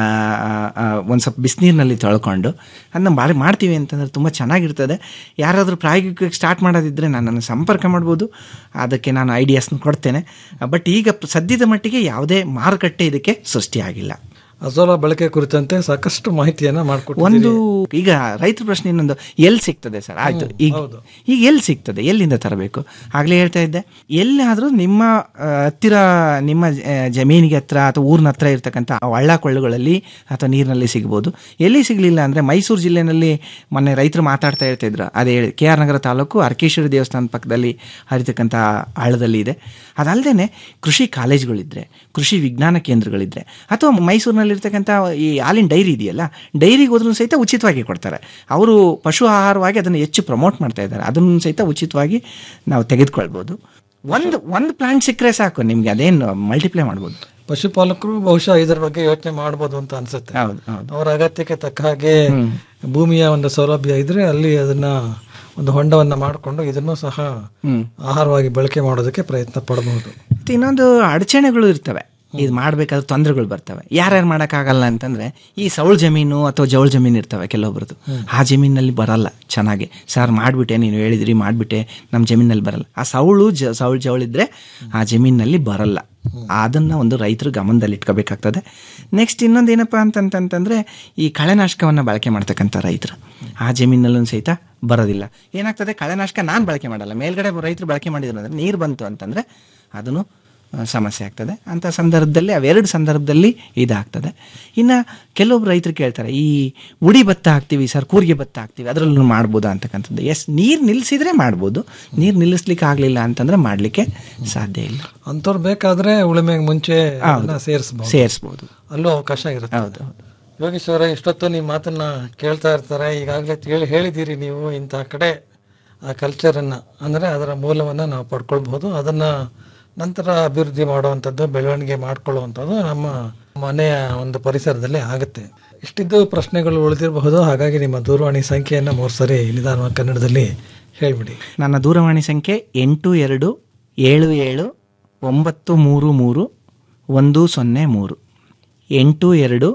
Speaker 13: ಒಂದು ಸ್ವಲ್ಪ ಬಿಸಿನೀರಿನಲ್ಲಿ ತೊಳ್ಕೊಂಡು ಅದನ್ನ ಬಾರಿ ಮಾಡ್ತೀವಿ ಅಂತಂದ್ರೆ ತುಂಬ ಚೆನ್ನಾಗಿರ್ತದೆ ಯಾರಾದರೂ ಪ್ರಾಯೋಗಿಕವಾಗಿ ಸ್ಟಾರ್ಟ್ ಮಾಡೋದಿದ್ದರೆ ನನ್ನನ್ನು ಸಂಪರ್ಕ ಮಾಡ್ಬೋದು ಅದಕ್ಕೆ ನಾನು ಐಡಿಯಾಸ್ನ ಕೊಡ್ತೇನೆ ಬಟ್ ಈಗ ಸದ್ಯದ ಮಟ್ಟಿಗೆ ಯಾವುದೇ ಮಾರುಕಟ್ಟೆ ಇದಕ್ಕೆ ಸೃಷ್ಟಿಯಾಗಿಲ್ಲ
Speaker 12: ಅಜೋಲಾ ಬಳಕೆ ಕುರಿತಂತೆ ಸಾಕಷ್ಟು ಮಾಹಿತಿಯನ್ನ ಮಾಡಿಕೊಟ್ಟು
Speaker 13: ಒಂದು ಈಗ ರೈತರ ಪ್ರಶ್ನೆ ಇನ್ನೊಂದು ಎಲ್ಲಿ ಸಿಗ್ತದೆ ಸರ್ ಆಯ್ತು ಈಗ ಈಗ ಎಲ್ಲಿ ಸಿಗ್ತದೆ ಎಲ್ಲಿಂದ ತರಬೇಕು ಆಗ್ಲೇ ಹೇಳ್ತಾ ಇದ್ದೆ ಎಲ್ಲಿಯಾದರೂ ನಿಮ್ಮ ಆ, ಹತ್ತಿರ ನಿಮ್ಮ ಆ, ಜಮೀನಿಗೆ ಹತ್ರ ಅಥವಾ ಊರಿನ ಹತ್ರ ಇರ್ತಕ್ಕಂಥ ಆ ಹಳ್ಳ ಕೊಳ್ಳಗಳಲ್ಲಿ ಅಥವಾ ನೀರಿನಲ್ಲಿ ಸಿಗ್ಬೋದು ಎಲ್ಲಿ ಸಿಗಲಿಲ್ಲ ಅಂದರೆ ಮೈಸೂರು ಜಿಲ್ಲೆನಲ್ಲಿ ಮೊನ್ನೆ ರೈತರು ಮಾತಾಡ್ತಾ ಹೇಳ್ತಾ ಇದ್ರು ಅದೇ ಹೇಳಿ ಕೆ ಆರ್ ನಗರ ತಾಲೂಕು ಅರ್ಕೇಶ್ವರಿ ದೇವಸ್ಥಾನದ ಪಕ್ಕದಲ್ಲಿ ಹರಿತಕ್ಕಂಥ ಹಳ್ಳದಲ್ಲಿ ಇದೆ ಅದಲ್ಲದೆ ಕೃಷಿ ಕಾಲೇಜುಗಳಿದ್ರೆ ಕೃಷಿ ವಿಜ್ಞಾನ ಕೇಂದ್ರಗಳಿದ್ರೆ ಅಥವಾ ಮೈಸೂರಿನಲ್ಲಿರ್ತಕ್ಕಂಥ ಈ ಹಾಲಿನ ಡೈರಿ ಇದೆಯಲ್ಲ ಡೈರಿಗೆ ಹೋದ್ರೂ ಸಹಿತ ಉಚಿತವಾಗಿ ಕೊಡ್ತಾರೆ ಅವರು ಪಶು ಆಹಾರವಾಗಿ ಅದನ್ನು ಹೆಚ್ಚು ಪ್ರಮೋಟ್ ಮಾಡ್ತಾ ಇದ್ದಾರೆ ಅದನ್ನು ಸಹಿತ ಉಚಿತವಾಗಿ ನಾವು ತೆಗೆದುಕೊಳ್ಬೋದು ಒಂದು ಒಂದು ಪ್ಲಾಂಟ್ ಸಿಕ್ಕರೆ ಸಾಕು ನಿಮಗೆ ಅದೇನು ಮಲ್ಟಿಪ್ಲೈ ಮಾಡ್ಬೋದು
Speaker 12: ಪಶುಪಾಲಕರು ಬಹುಶಃ ಇದರ ಬಗ್ಗೆ ಯೋಚನೆ ಮಾಡ್ಬೋದು ಅಂತ ಅನ್ಸುತ್ತೆ
Speaker 13: ಹೌದು ಹೌದು
Speaker 12: ಅವರ ಅಗತ್ಯಕ್ಕೆ ತಕ್ಕ ಹಾಗೆ ಭೂಮಿಯ ಒಂದು ಸೌಲಭ್ಯ ಇದ್ರೆ ಅಲ್ಲಿ ಅದನ್ನ ಒಂದು ಹೊಂಡವನ್ನ ಮಾಡಿಕೊಂಡು ಇದನ್ನು ಸಹ
Speaker 13: ಹ್ಮ್.
Speaker 12: ಆಹಾರವಾಗಿ ಬಳಕೆ ಮಾಡೋದಕ್ಕೆ ಪ್ರಯತ್ನ ಪಡಬಹುದು
Speaker 13: ಮತ್ತೆ ಇನ್ನೊಂದು ಅಡಚಣೆಗಳು ಇರ್ತವೆ ಇದು ಮಾಡಬೇಕಾದ್ರೆ ತೊಂದರೆಗಳು ಬರ್ತವೆ ಯಾರ್ಯಾರು ಮಾಡೋಕ್ಕಾಗಲ್ಲ ಅಂತಂದ್ರೆ ಈ ಸೌಳು ಜಮೀನು ಅಥವಾ ಜವಳ ಜಮೀನು ಇರ್ತವೆ ಕೆಲವೊಬ್ರದ್ದು ಆ ಜಮೀನಲ್ಲಿ ಬರಲ್ಲ ಚೆನ್ನಾಗಿ ಸರ್ ಮಾಡಿಬಿಟ್ಟೆ ನೀನು ಹೇಳಿದ್ರಿ ಮಾಡಿಬಿಟ್ಟೆ ನಮ್ಮ ಜಮೀನಲ್ಲಿ ಬರಲ್ಲ ಆ ಸೌಳು ಜ ಸೌಳು ಜವಳಿದ್ರೆ ಆ ಜಮೀನಿನಲ್ಲಿ ಬರಲ್ಲ ಅದನ್ನು ಒಂದು ರೈತರು ಗಮನದಲ್ಲಿ ಇಟ್ಕೋಬೇಕಾಗ್ತದೆ ನೆಕ್ಸ್ಟ್ ಇನ್ನೊಂದು ಏನಪ್ಪ ಅಂತಂತಂತಂದರೆ ಈ ಕಳೆನಾಶಕವನ್ನು ಬಳಕೆ ಮಾಡ್ತಕ್ಕಂಥ ರೈತರು ಆ ಜಮೀನಲ್ಲೂ ಸಹಿತ ಬರೋದಿಲ್ಲ ಏನಾಗ್ತದೆ ಕಳೆನಾಶಕ ನಾನು ಬಳಕೆ ಮಾಡಲ್ಲ ಮೇಲ್ಗಡೆ ರೈತರು ಬಳಕೆ ಮಾಡಿದ್ರು ಅಂದರೆ ನೀರು ಬಂತು ಅಂತಂದರೆ ಅದನ್ನು ಆ, ಸಮಸ್ಯೆ ಆಗ್ತದೆ ಅಂಥ ಸಂದರ್ಭದಲ್ಲಿ ಅವೆರಡು ಸಂದರ್ಭದಲ್ಲಿ ಇದಾಗ್ತದೆ ಇನ್ನು ಕೆಲವೊಬ್ರು ರೈತರು ಕೇಳ್ತಾರೆ ಈ ಉಡಿ ಭತ್ತ ಹಾಕ್ತೀವಿ ಸರ್ ಕೂರಿಗೆ ಭತ್ತ ಹಾಕ್ತೀವಿ ಅದರಲ್ಲೂ ಮಾಡ್ಬೋದಾ ಅಂತಕ್ಕಂಥದ್ದು ಎಸ್ ನೀರು ನಿಲ್ಲಿಸಿದ್ರೆ ಮಾಡ್ಬೋದು ನೀರು ನಿಲ್ಲಿಸ್ಲಿಕ್ಕೆ ಆಗಲಿಲ್ಲ ಅಂತಂದ್ರೆ ಮಾಡಲಿಕ್ಕೆ ಸಾಧ್ಯ ಇಲ್ಲ
Speaker 12: ಅಂಥವ್ರು ಬೇಕಾದ್ರೆ ಉಳುಮೆಗೆ ಮುಂಚೆ
Speaker 13: ಹೌದು.
Speaker 12: ಸೇರಿಸಬಹುದು
Speaker 13: ಸೇರಿಸ್ಬೋದು
Speaker 12: ಅಲ್ಲೂ ಅವಕಾಶ ಇರುತ್ತೆ
Speaker 13: ಹೌದು ಹೌದು
Speaker 12: ಯೋಗೇಶ್ವರ ಇಷ್ಟೊತ್ತು ನಿಮ್ಮ ಮಾತನ್ನ ಕೇಳ್ತಾ ಇರ್ತಾರೆ ಈಗಾಗಲೇ ಹೇಳಿ ಹೇಳಿದ್ದೀರಿ ನೀವು ಇಂಥ ಕಡೆ ಆ ಕಲ್ಚರನ್ನು ಅಂದರೆ ಅದರ ಮೂಲವನ್ನು ನಾವು ಪಡ್ಕೊಳ್ಬಹುದು ಅದನ್ನು ನಂತರ ಅಭಿವೃದ್ಧಿ ಮಾಡುವಂಥದ್ದು ಬೆಳವಣಿಗೆ ಮಾಡ್ಕೊಳ್ಳುವಂಥದ್ದು ನಮ್ಮ ಮನೆಯ ಒಂದು ಪರಿಸರದಲ್ಲಿ ಆಗುತ್ತೆ ಇಷ್ಟಿದ್ದು ಪ್ರಶ್ನೆಗಳು ಉಳಿದಿರಬಹುದು ಹಾಗಾಗಿ ನಿಮ್ಮ ದೂರವಾಣಿ ಸಂಖ್ಯೆಯನ್ನು ಮೂರು ಸರಿ ನಿಧಾನವಾಗಿ ಕನ್ನಡದಲ್ಲಿ ಹೇಳ್ಬಿಡಿ
Speaker 13: ನನ್ನ ದೂರವಾಣಿ ಸಂಖ್ಯೆ ಎಂಟು ಎರಡು ಏಳು ಏಳು ಒಂಬತ್ತು ಮೂರು ಮೂರು ಒಂದು ಸೊನ್ನೆ ಮೂರು ಎಂಟು ಎರಡು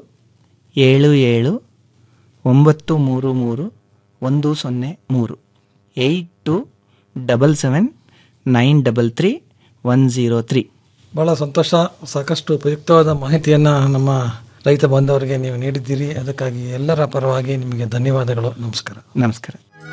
Speaker 13: ಏಳು ಏಳು ಒಂಬತ್ತು ಮೂರು ಮೂರು ಒಂದು ಸೊನ್ನೆ ಮೂರು eight two double seven nine double three one zero three
Speaker 12: ಬಹಳ ಸಂತೋಷ ಸಾಕಷ್ಟು ಉಪಯುಕ್ತವಾದ ಮಾಹಿತಿಯನ್ನು ನಮ್ಮ ರೈತ ಬಾಂಧವರಿಗೆ ನೀವು ನೀಡಿದ್ದೀರಿ ಅದಕ್ಕಾಗಿ ಎಲ್ಲರ ಪರವಾಗಿ ನಿಮಗೆ ಧನ್ಯವಾದಗಳು ನಮಸ್ಕಾರ
Speaker 13: ನಮಸ್ಕಾರ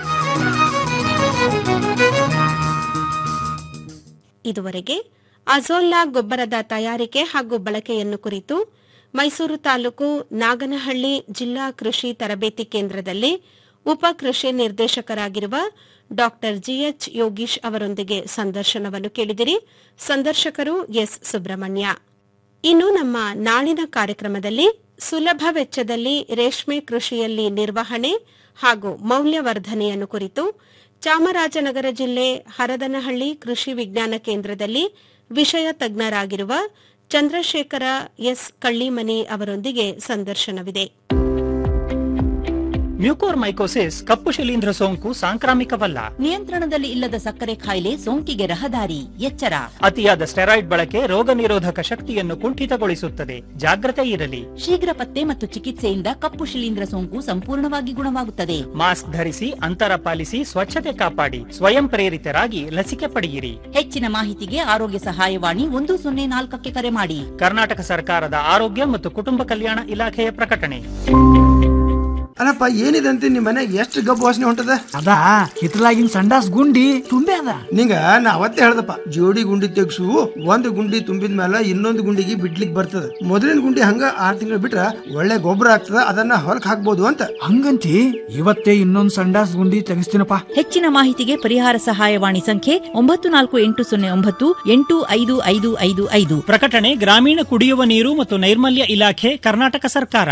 Speaker 1: ಇದುವರೆಗೆ ಅಜೋಲ್ಲಾ ಗೊಬ್ಬರದ ತಯಾರಿಕೆ ಹಾಗೂ ಬಳಕೆಯನ್ನು ಕುರಿತು ಮೈಸೂರು ತಾಲೂಕು ನಾಗನಹಳ್ಳಿ ಜಿಲ್ಲಾ ಕೃಷಿ ತರಬೇತಿ ಕೇಂದ್ರದಲ್ಲಿ ಉಪ ಕೃಷಿ ನಿರ್ದೇಶಕರಾಗಿರುವ ಡಾಕ್ಟರ್ ಜಿಎಚ್ ಯೋಗೀಶ್ ಅವರೊಂದಿಗೆ ಸಂದರ್ಶನವನ್ನು ಕೇಳಿದಿರಿ ಸಂದರ್ಶಕರು ಎಸ್ ಸುಬ್ರಹ್ಮಣ್ಯ ಇನ್ನು ನಮ್ಮ ನಾಳಿನ ಕಾರ್ಯಕ್ರಮದಲ್ಲಿ ಸುಲಭ ವೆಚ್ಚದಲ್ಲಿ ರೇಷ್ಮೆ ಕೃಷಿಯಲ್ಲಿ ನಿರ್ವಹಣೆ ಹಾಗೂ ಮೌಲ್ಯವರ್ಧನೆಯನ್ನು ಕುರಿತು ಚಾಮರಾಜನಗರ ಜಿಲ್ಲೆ ಹರದನಹಳ್ಳಿ ಕೃಷಿ ವಿಜ್ಞಾನ ಕೇಂದ್ರದಲ್ಲಿ ವಿಷಯ ತಜ್ಞರಾಗಿರುವ ಚಂದ್ರಶೇಖರ ಎಸ್ ಕಳ್ಳಿಮನಿ ಅವರೊಂದಿಗೆ ಸಂದರ್ಶನವಿದೆ
Speaker 14: ಮ್ಯೂಕೋರ್ಮೈಕೋಸಿಸ್ ಕಪ್ಪು ಶಿಲೀಂಧ್ರ ಸೋಂಕು ಸಾಂಕ್ರಾಮಿಕವಲ್ಲ
Speaker 15: ನಿಯಂತ್ರಣದಲ್ಲಿ ಇಲ್ಲದ ಸಕ್ಕರೆ ಕಾಯಿಲೆ ಸೋಂಕಿಗೆ ರಹದಾರಿ ಎಚ್ಚರ
Speaker 14: ಅತಿಯಾದ ಸ್ಟೆರಾಯ್ಡ್ ಬಳಕೆ ರೋಗ ನಿರೋಧಕ ಶಕ್ತಿಯನ್ನು ಕುಂಠಿತಗೊಳಿಸುತ್ತದೆ ಜಾಗ್ರತೆ ಇರಲಿ
Speaker 15: ಶೀಘ್ರ ಪತ್ತೆ ಮತ್ತು ಚಿಕಿತ್ಸೆಯಿಂದ ಕಪ್ಪು ಶಿಲೀಂಧ್ರ ಸೋಂಕು ಸಂಪೂರ್ಣವಾಗಿ ಗುಣವಾಗುತ್ತದೆ
Speaker 14: ಮಾಸ್ಕ್ ಧರಿಸಿ ಅಂತರ ಪಾಲಿಸಿ ಸ್ವಚ್ಛತೆ ಕಾಪಾಡಿ ಸ್ವಯಂ ಪ್ರೇರಿತರಾಗಿ ಲಸಿಕೆ ಪಡೆಯಿರಿ
Speaker 15: ಹೆಚ್ಚಿನ ಮಾಹಿತಿಗೆ ಆರೋಗ್ಯ ಸಹಾಯವಾಣಿ ಒಂದು ಸೊನ್ನೆ ನಾಲ್ಕಕ್ಕೆ ಕರೆ ಮಾಡಿ
Speaker 14: ಕರ್ನಾಟಕ ಸರ್ಕಾರದ ಆರೋಗ್ಯ ಮತ್ತು ಕುಟುಂಬ ಕಲ್ಯಾಣ ಇಲಾಖೆಯ ಪ್ರಕಟಣೆ
Speaker 16: ಅಲ್ಲಪ್ಪ ಏನಿದೆ ಅಂತ ನಿಮ್ಮ ಮನೆಗೆ ಎಷ್ಟು ಗಬ್ಬು ವಾಸನೆ ಹೊಂಟದ
Speaker 17: ಅದಾ ಹಿತ್ತಲಾಗಿನ ಸಂಡಾಸ್ ಗುಂಡಿ ತುಂಬೆ ಅದ
Speaker 16: ನಿಂಗ ನಾ ಅವತ್ತೇ ಹೇಳ್ದಪ್ಪ ಜೋಡಿ ಗುಂಡಿ ತೆಗ್ಸು ಒಂದು ಗುಂಡಿ ತುಂಬಿದ ಮೇಲೆ ಇನ್ನೊಂದು ಗುಂಡಿಗೆ ಬಿಡ್ಲಿಕ್ ಬರ್ತದ ಮೊದಲಿನ ಗುಂಡಿ ಹಂಗ ಆರ್ ತಿಂಗಳು ಬಿಟ್ರ ಒಳ್ಳೆ ಗೊಬ್ಬರ ಆಗ್ತದ ಅದನ್ನ ಹೊಲಕ್ ಹಾಕ್ಬೋದು ಅಂತ
Speaker 17: ಹಂಗಂತಿ ಇವತ್ತೇ ಇನ್ನೊಂದ್ ಸಂಡಾಸ್ ಗುಂಡಿ ತೆಗಿಸ್ತೀನಪ್ಪ
Speaker 15: ಹೆಚ್ಚಿನ ಮಾಹಿತಿಗೆ ಪರಿಹಾರ ಸಹಾಯವಾಣಿ ಸಂಖ್ಯೆ ಒಂಬತ್ತು ನಾಲ್ಕು ಎಂಟು ಸೊನ್ನೆ ಒಂಬತ್ತು ಎಂಟು ಐದು ಐದು ಐದು ಐದು
Speaker 14: ಪ್ರಕಟಣೆ ಗ್ರಾಮೀಣ ಕುಡಿಯುವ ನೀರು ಮತ್ತು ನೈರ್ಮಲ್ಯ ಇಲಾಖೆ ಕರ್ನಾಟಕ ಸರ್ಕಾರ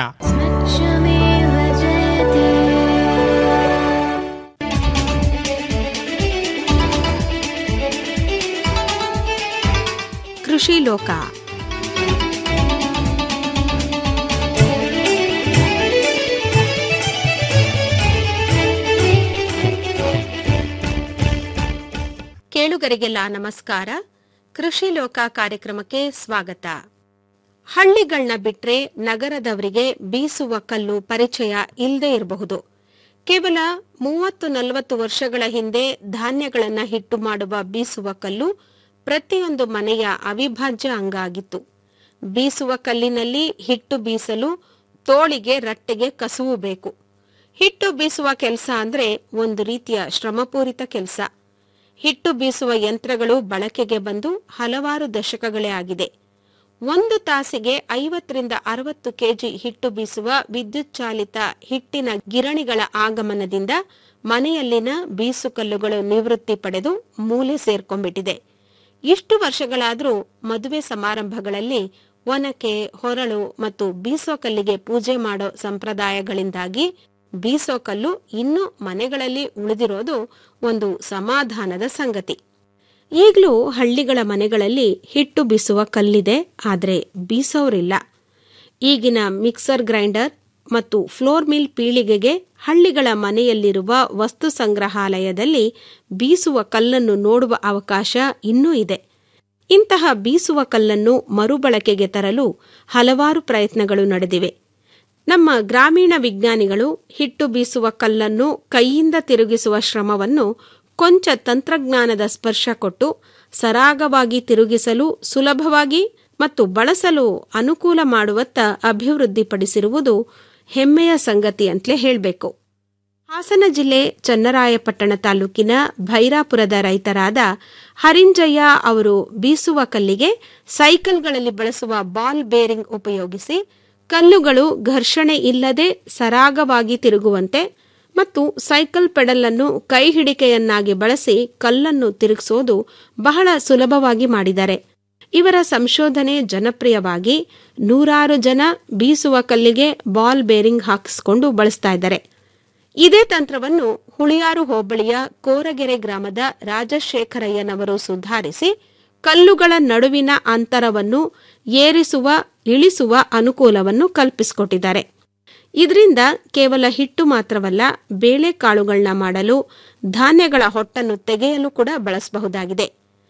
Speaker 1: ಕೃಷಿ ಲೋಕ ಕೇಳುಗರಿಗೆಲ್ಲ ನಮಸ್ಕಾರ ಕೃಷಿ ಲೋಕ ಕಾರ್ಯಕ್ರಮಕ್ಕೆ ಸ್ವಾಗತ ಹಳ್ಳಿಗಳನ್ನ ಬಿಟ್ರೆ ನಗರದವರಿಗೆ ಬೀಸುವ ಕಲ್ಲು ಪರಿಚಯ ಇಲ್ಲದೆ ಇರಬಹುದು ಕೇವಲ ಮೂವತ್ತು ನಲವತ್ತು ವರ್ಷಗಳ ಹಿಂದೆ ಧಾನ್ಯಗಳನ್ನ ಹಿಟ್ಟು ಮಾಡುವ ಬೀಸುವ ಕಲ್ಲು ಪ್ರತಿಯೊಂದು ಮನೆಯ ಅವಿಭಾಜ್ಯ ಅಂಗ ಆಗಿತ್ತು ಬೀಸುವ ಕಲ್ಲಿನಲ್ಲಿ ಹಿಟ್ಟು ಬೀಸಲು ತೋಳಿಗೆ ರಟ್ಟೆಗೆ ಕಸುವು ಬೇಕು ಹಿಟ್ಟು ಬೀಸುವ ಕೆಲಸ ಅಂದ್ರೆ ಒಂದು ರೀತಿಯ ಶ್ರಮಪೂರಿತ ಕೆಲಸ ಹಿಟ್ಟು ಬೀಸುವ ಯಂತ್ರಗಳು ಬಳಕೆಗೆ ಬಂದು ಹಲವಾರು ದಶಕಗಳೇ ಆಗಿದೆ ಒಂದು ತಾಸಿಗೆ ಐವತ್ತರಿಂದ ಅರವತ್ತು ಕೆಜಿ ಹಿಟ್ಟು ಬೀಸುವ ವಿದ್ಯುತ್ ಚಾಲಿತ ಹಿಟ್ಟಿನ ಗಿರಣಿಗಳ ಆಗಮನದಿಂದ ಮನೆಯಲ್ಲಿನ ಬೀಸುಕಲ್ಲುಗಳು ನಿವೃತ್ತಿ ಪಡೆದು ಮೂಲೆ ಸೇರ್ಕೊಂಡ್ಬಿಟ್ಟಿದೆ ಇಷ್ಟು ವರ್ಷಗಳಾದರೂ ಮದುವೆ ಸಮಾರಂಭಗಳಲ್ಲಿ ಒನಕೆ ಹೊರಳು ಮತ್ತು ಬೀಸೋಕಲ್ಲಿಗೆ ಪೂಜೆ ಮಾಡೋ ಸಂಪ್ರದಾಯಗಳಿಂದಾಗಿ ಬೀಸೋಕಲ್ಲು ಇನ್ನೂ ಮನೆಗಳಲ್ಲಿ ಉಳಿದಿರೋದು ಒಂದು ಸಮಾಧಾನದ ಸಂಗತಿ ಈಗಲೂ ಹಳ್ಳಿಗಳ ಮನೆಗಳಲ್ಲಿ ಹಿಟ್ಟು ಬೀಸುವ ಕಲ್ಲಿದೆ ಆದರೆ ಬೀಸೋರಿಲ್ಲ ಈಗಿನ ಮಿಕ್ಸರ್ ಗ್ರೈಂಡರ್ ಮತ್ತು ಫ್ಲೋರ್ ಮಿಲ್ ಪೀಳಿಗೆಗೆ ಹಳ್ಳಿಗಳ ಮನೆಯಲ್ಲಿರುವ ವಸ್ತು ಸಂಗ್ರಹಾಲಯದಲ್ಲಿ ಬೀಸುವ ಕಲ್ಲನ್ನು ನೋಡುವ ಅವಕಾಶ ಇನ್ನೂ ಇದೆ ಇಂತಹ ಬೀಸುವ ಕಲ್ಲನ್ನು ಮರುಬಳಕೆಗೆ ತರಲು ಹಲವಾರು ಪ್ರಯತ್ನಗಳು ನಡೆದಿವೆ ನಮ್ಮ ಗ್ರಾಮೀಣ ವಿಜ್ಞಾನಿಗಳು ಹಿಟ್ಟು ಬೀಸುವ ಕಲ್ಲನ್ನು ಕೈಯಿಂದ ತಿರುಗಿಸುವ ಶ್ರಮವನ್ನು ಕೊಂಚ ತಂತ್ರಜ್ಞಾನದ ಸ್ಪರ್ಶ ಕೊಟ್ಟು ಸರಾಗವಾಗಿ ತಿರುಗಿಸಲು ಸುಲಭವಾಗಿ ಮತ್ತು ಬಳಸಲು ಅನುಕೂಲ ಮಾಡುವತ್ತ ಅಭಿವೃದ್ಧಿಪಡಿಸಿರುವುದು ಹೆಮ್ಮೆಯ ಸಂಗತಿ ಅಂತಲೇ ಹೇಳಬೇಕು ಹಾಸನ ಜಿಲ್ಲೆ ಚನ್ನರಾಯಪಟ್ಟಣ ತಾಲೂಕಿನ ಭೈರಾಪುರದ ರೈತರಾದ ಹರಿಂಜಯ್ಯ ಅವರು ಬೀಸುವ ಕಲ್ಲಿಗೆ ಸೈಕಲ್ಗಳಲ್ಲಿ ಬಳಸುವ ಬಾಲ್ ಬೇರಿಂಗ್ ಉಪಯೋಗಿಸಿ ಕಲ್ಲುಗಳು ಘರ್ಷಣೆ ಇಲ್ಲದೆ ಸರಾಗವಾಗಿ ತಿರುಗುವಂತೆ ಮತ್ತು ಸೈಕಲ್ ಪೆಡಲ್ ಅನ್ನು ಕೈ ಹಿಡಿಕೆಯನ್ನಾಗಿ ಬಳಸಿ ಕಲ್ಲನ್ನು ತಿರುಗಿಸೋದು ಬಹಳ ಸುಲಭವಾಗಿ ಮಾಡಿದ್ದಾರೆ ಇವರ ಸಂಶೋಧನೆ ಜನಪ್ರಿಯವಾಗಿ ನೂರಾರು ಜನ ಬೀಸುವ ಕಲ್ಲಿಗೆ ಬಾಲ್ ಬೇರಿಂಗ್ ಹಾಕಿಸ್ಕೊಂಡು ಬಳಸ್ತಾ ಇದ್ದಾರೆ ಇದೇ ತಂತ್ರವನ್ನು ಹುಳಿಯಾರು ಹೋಬಳಿಯ ಕೋರಗೆರೆ ಗ್ರಾಮದ ರಾಜಶೇಖರಯ್ಯನವರು ಸುಧಾರಿಸಿ ಕಲ್ಲುಗಳ ನಡುವಿನ ಅಂತರವನ್ನು ಏರಿಸುವ ಇಳಿಸುವ ಅನುಕೂಲವನ್ನು ಕಲ್ಪಿಸಿಕೊಟ್ಟಿದ್ದಾರೆ ಇದರಿಂದ ಕೇವಲ ಹಿಟ್ಟು ಮಾತ್ರವಲ್ಲ ಬೇಳೆಕಾಳುಗಳನ್ನ ಮಾಡಲು ಧಾನ್ಯಗಳ ಹೊಟ್ಟನ್ನು ತೆಗೆಯಲು ಕೂಡ ಬಳಸಬಹುದಾಗಿದೆ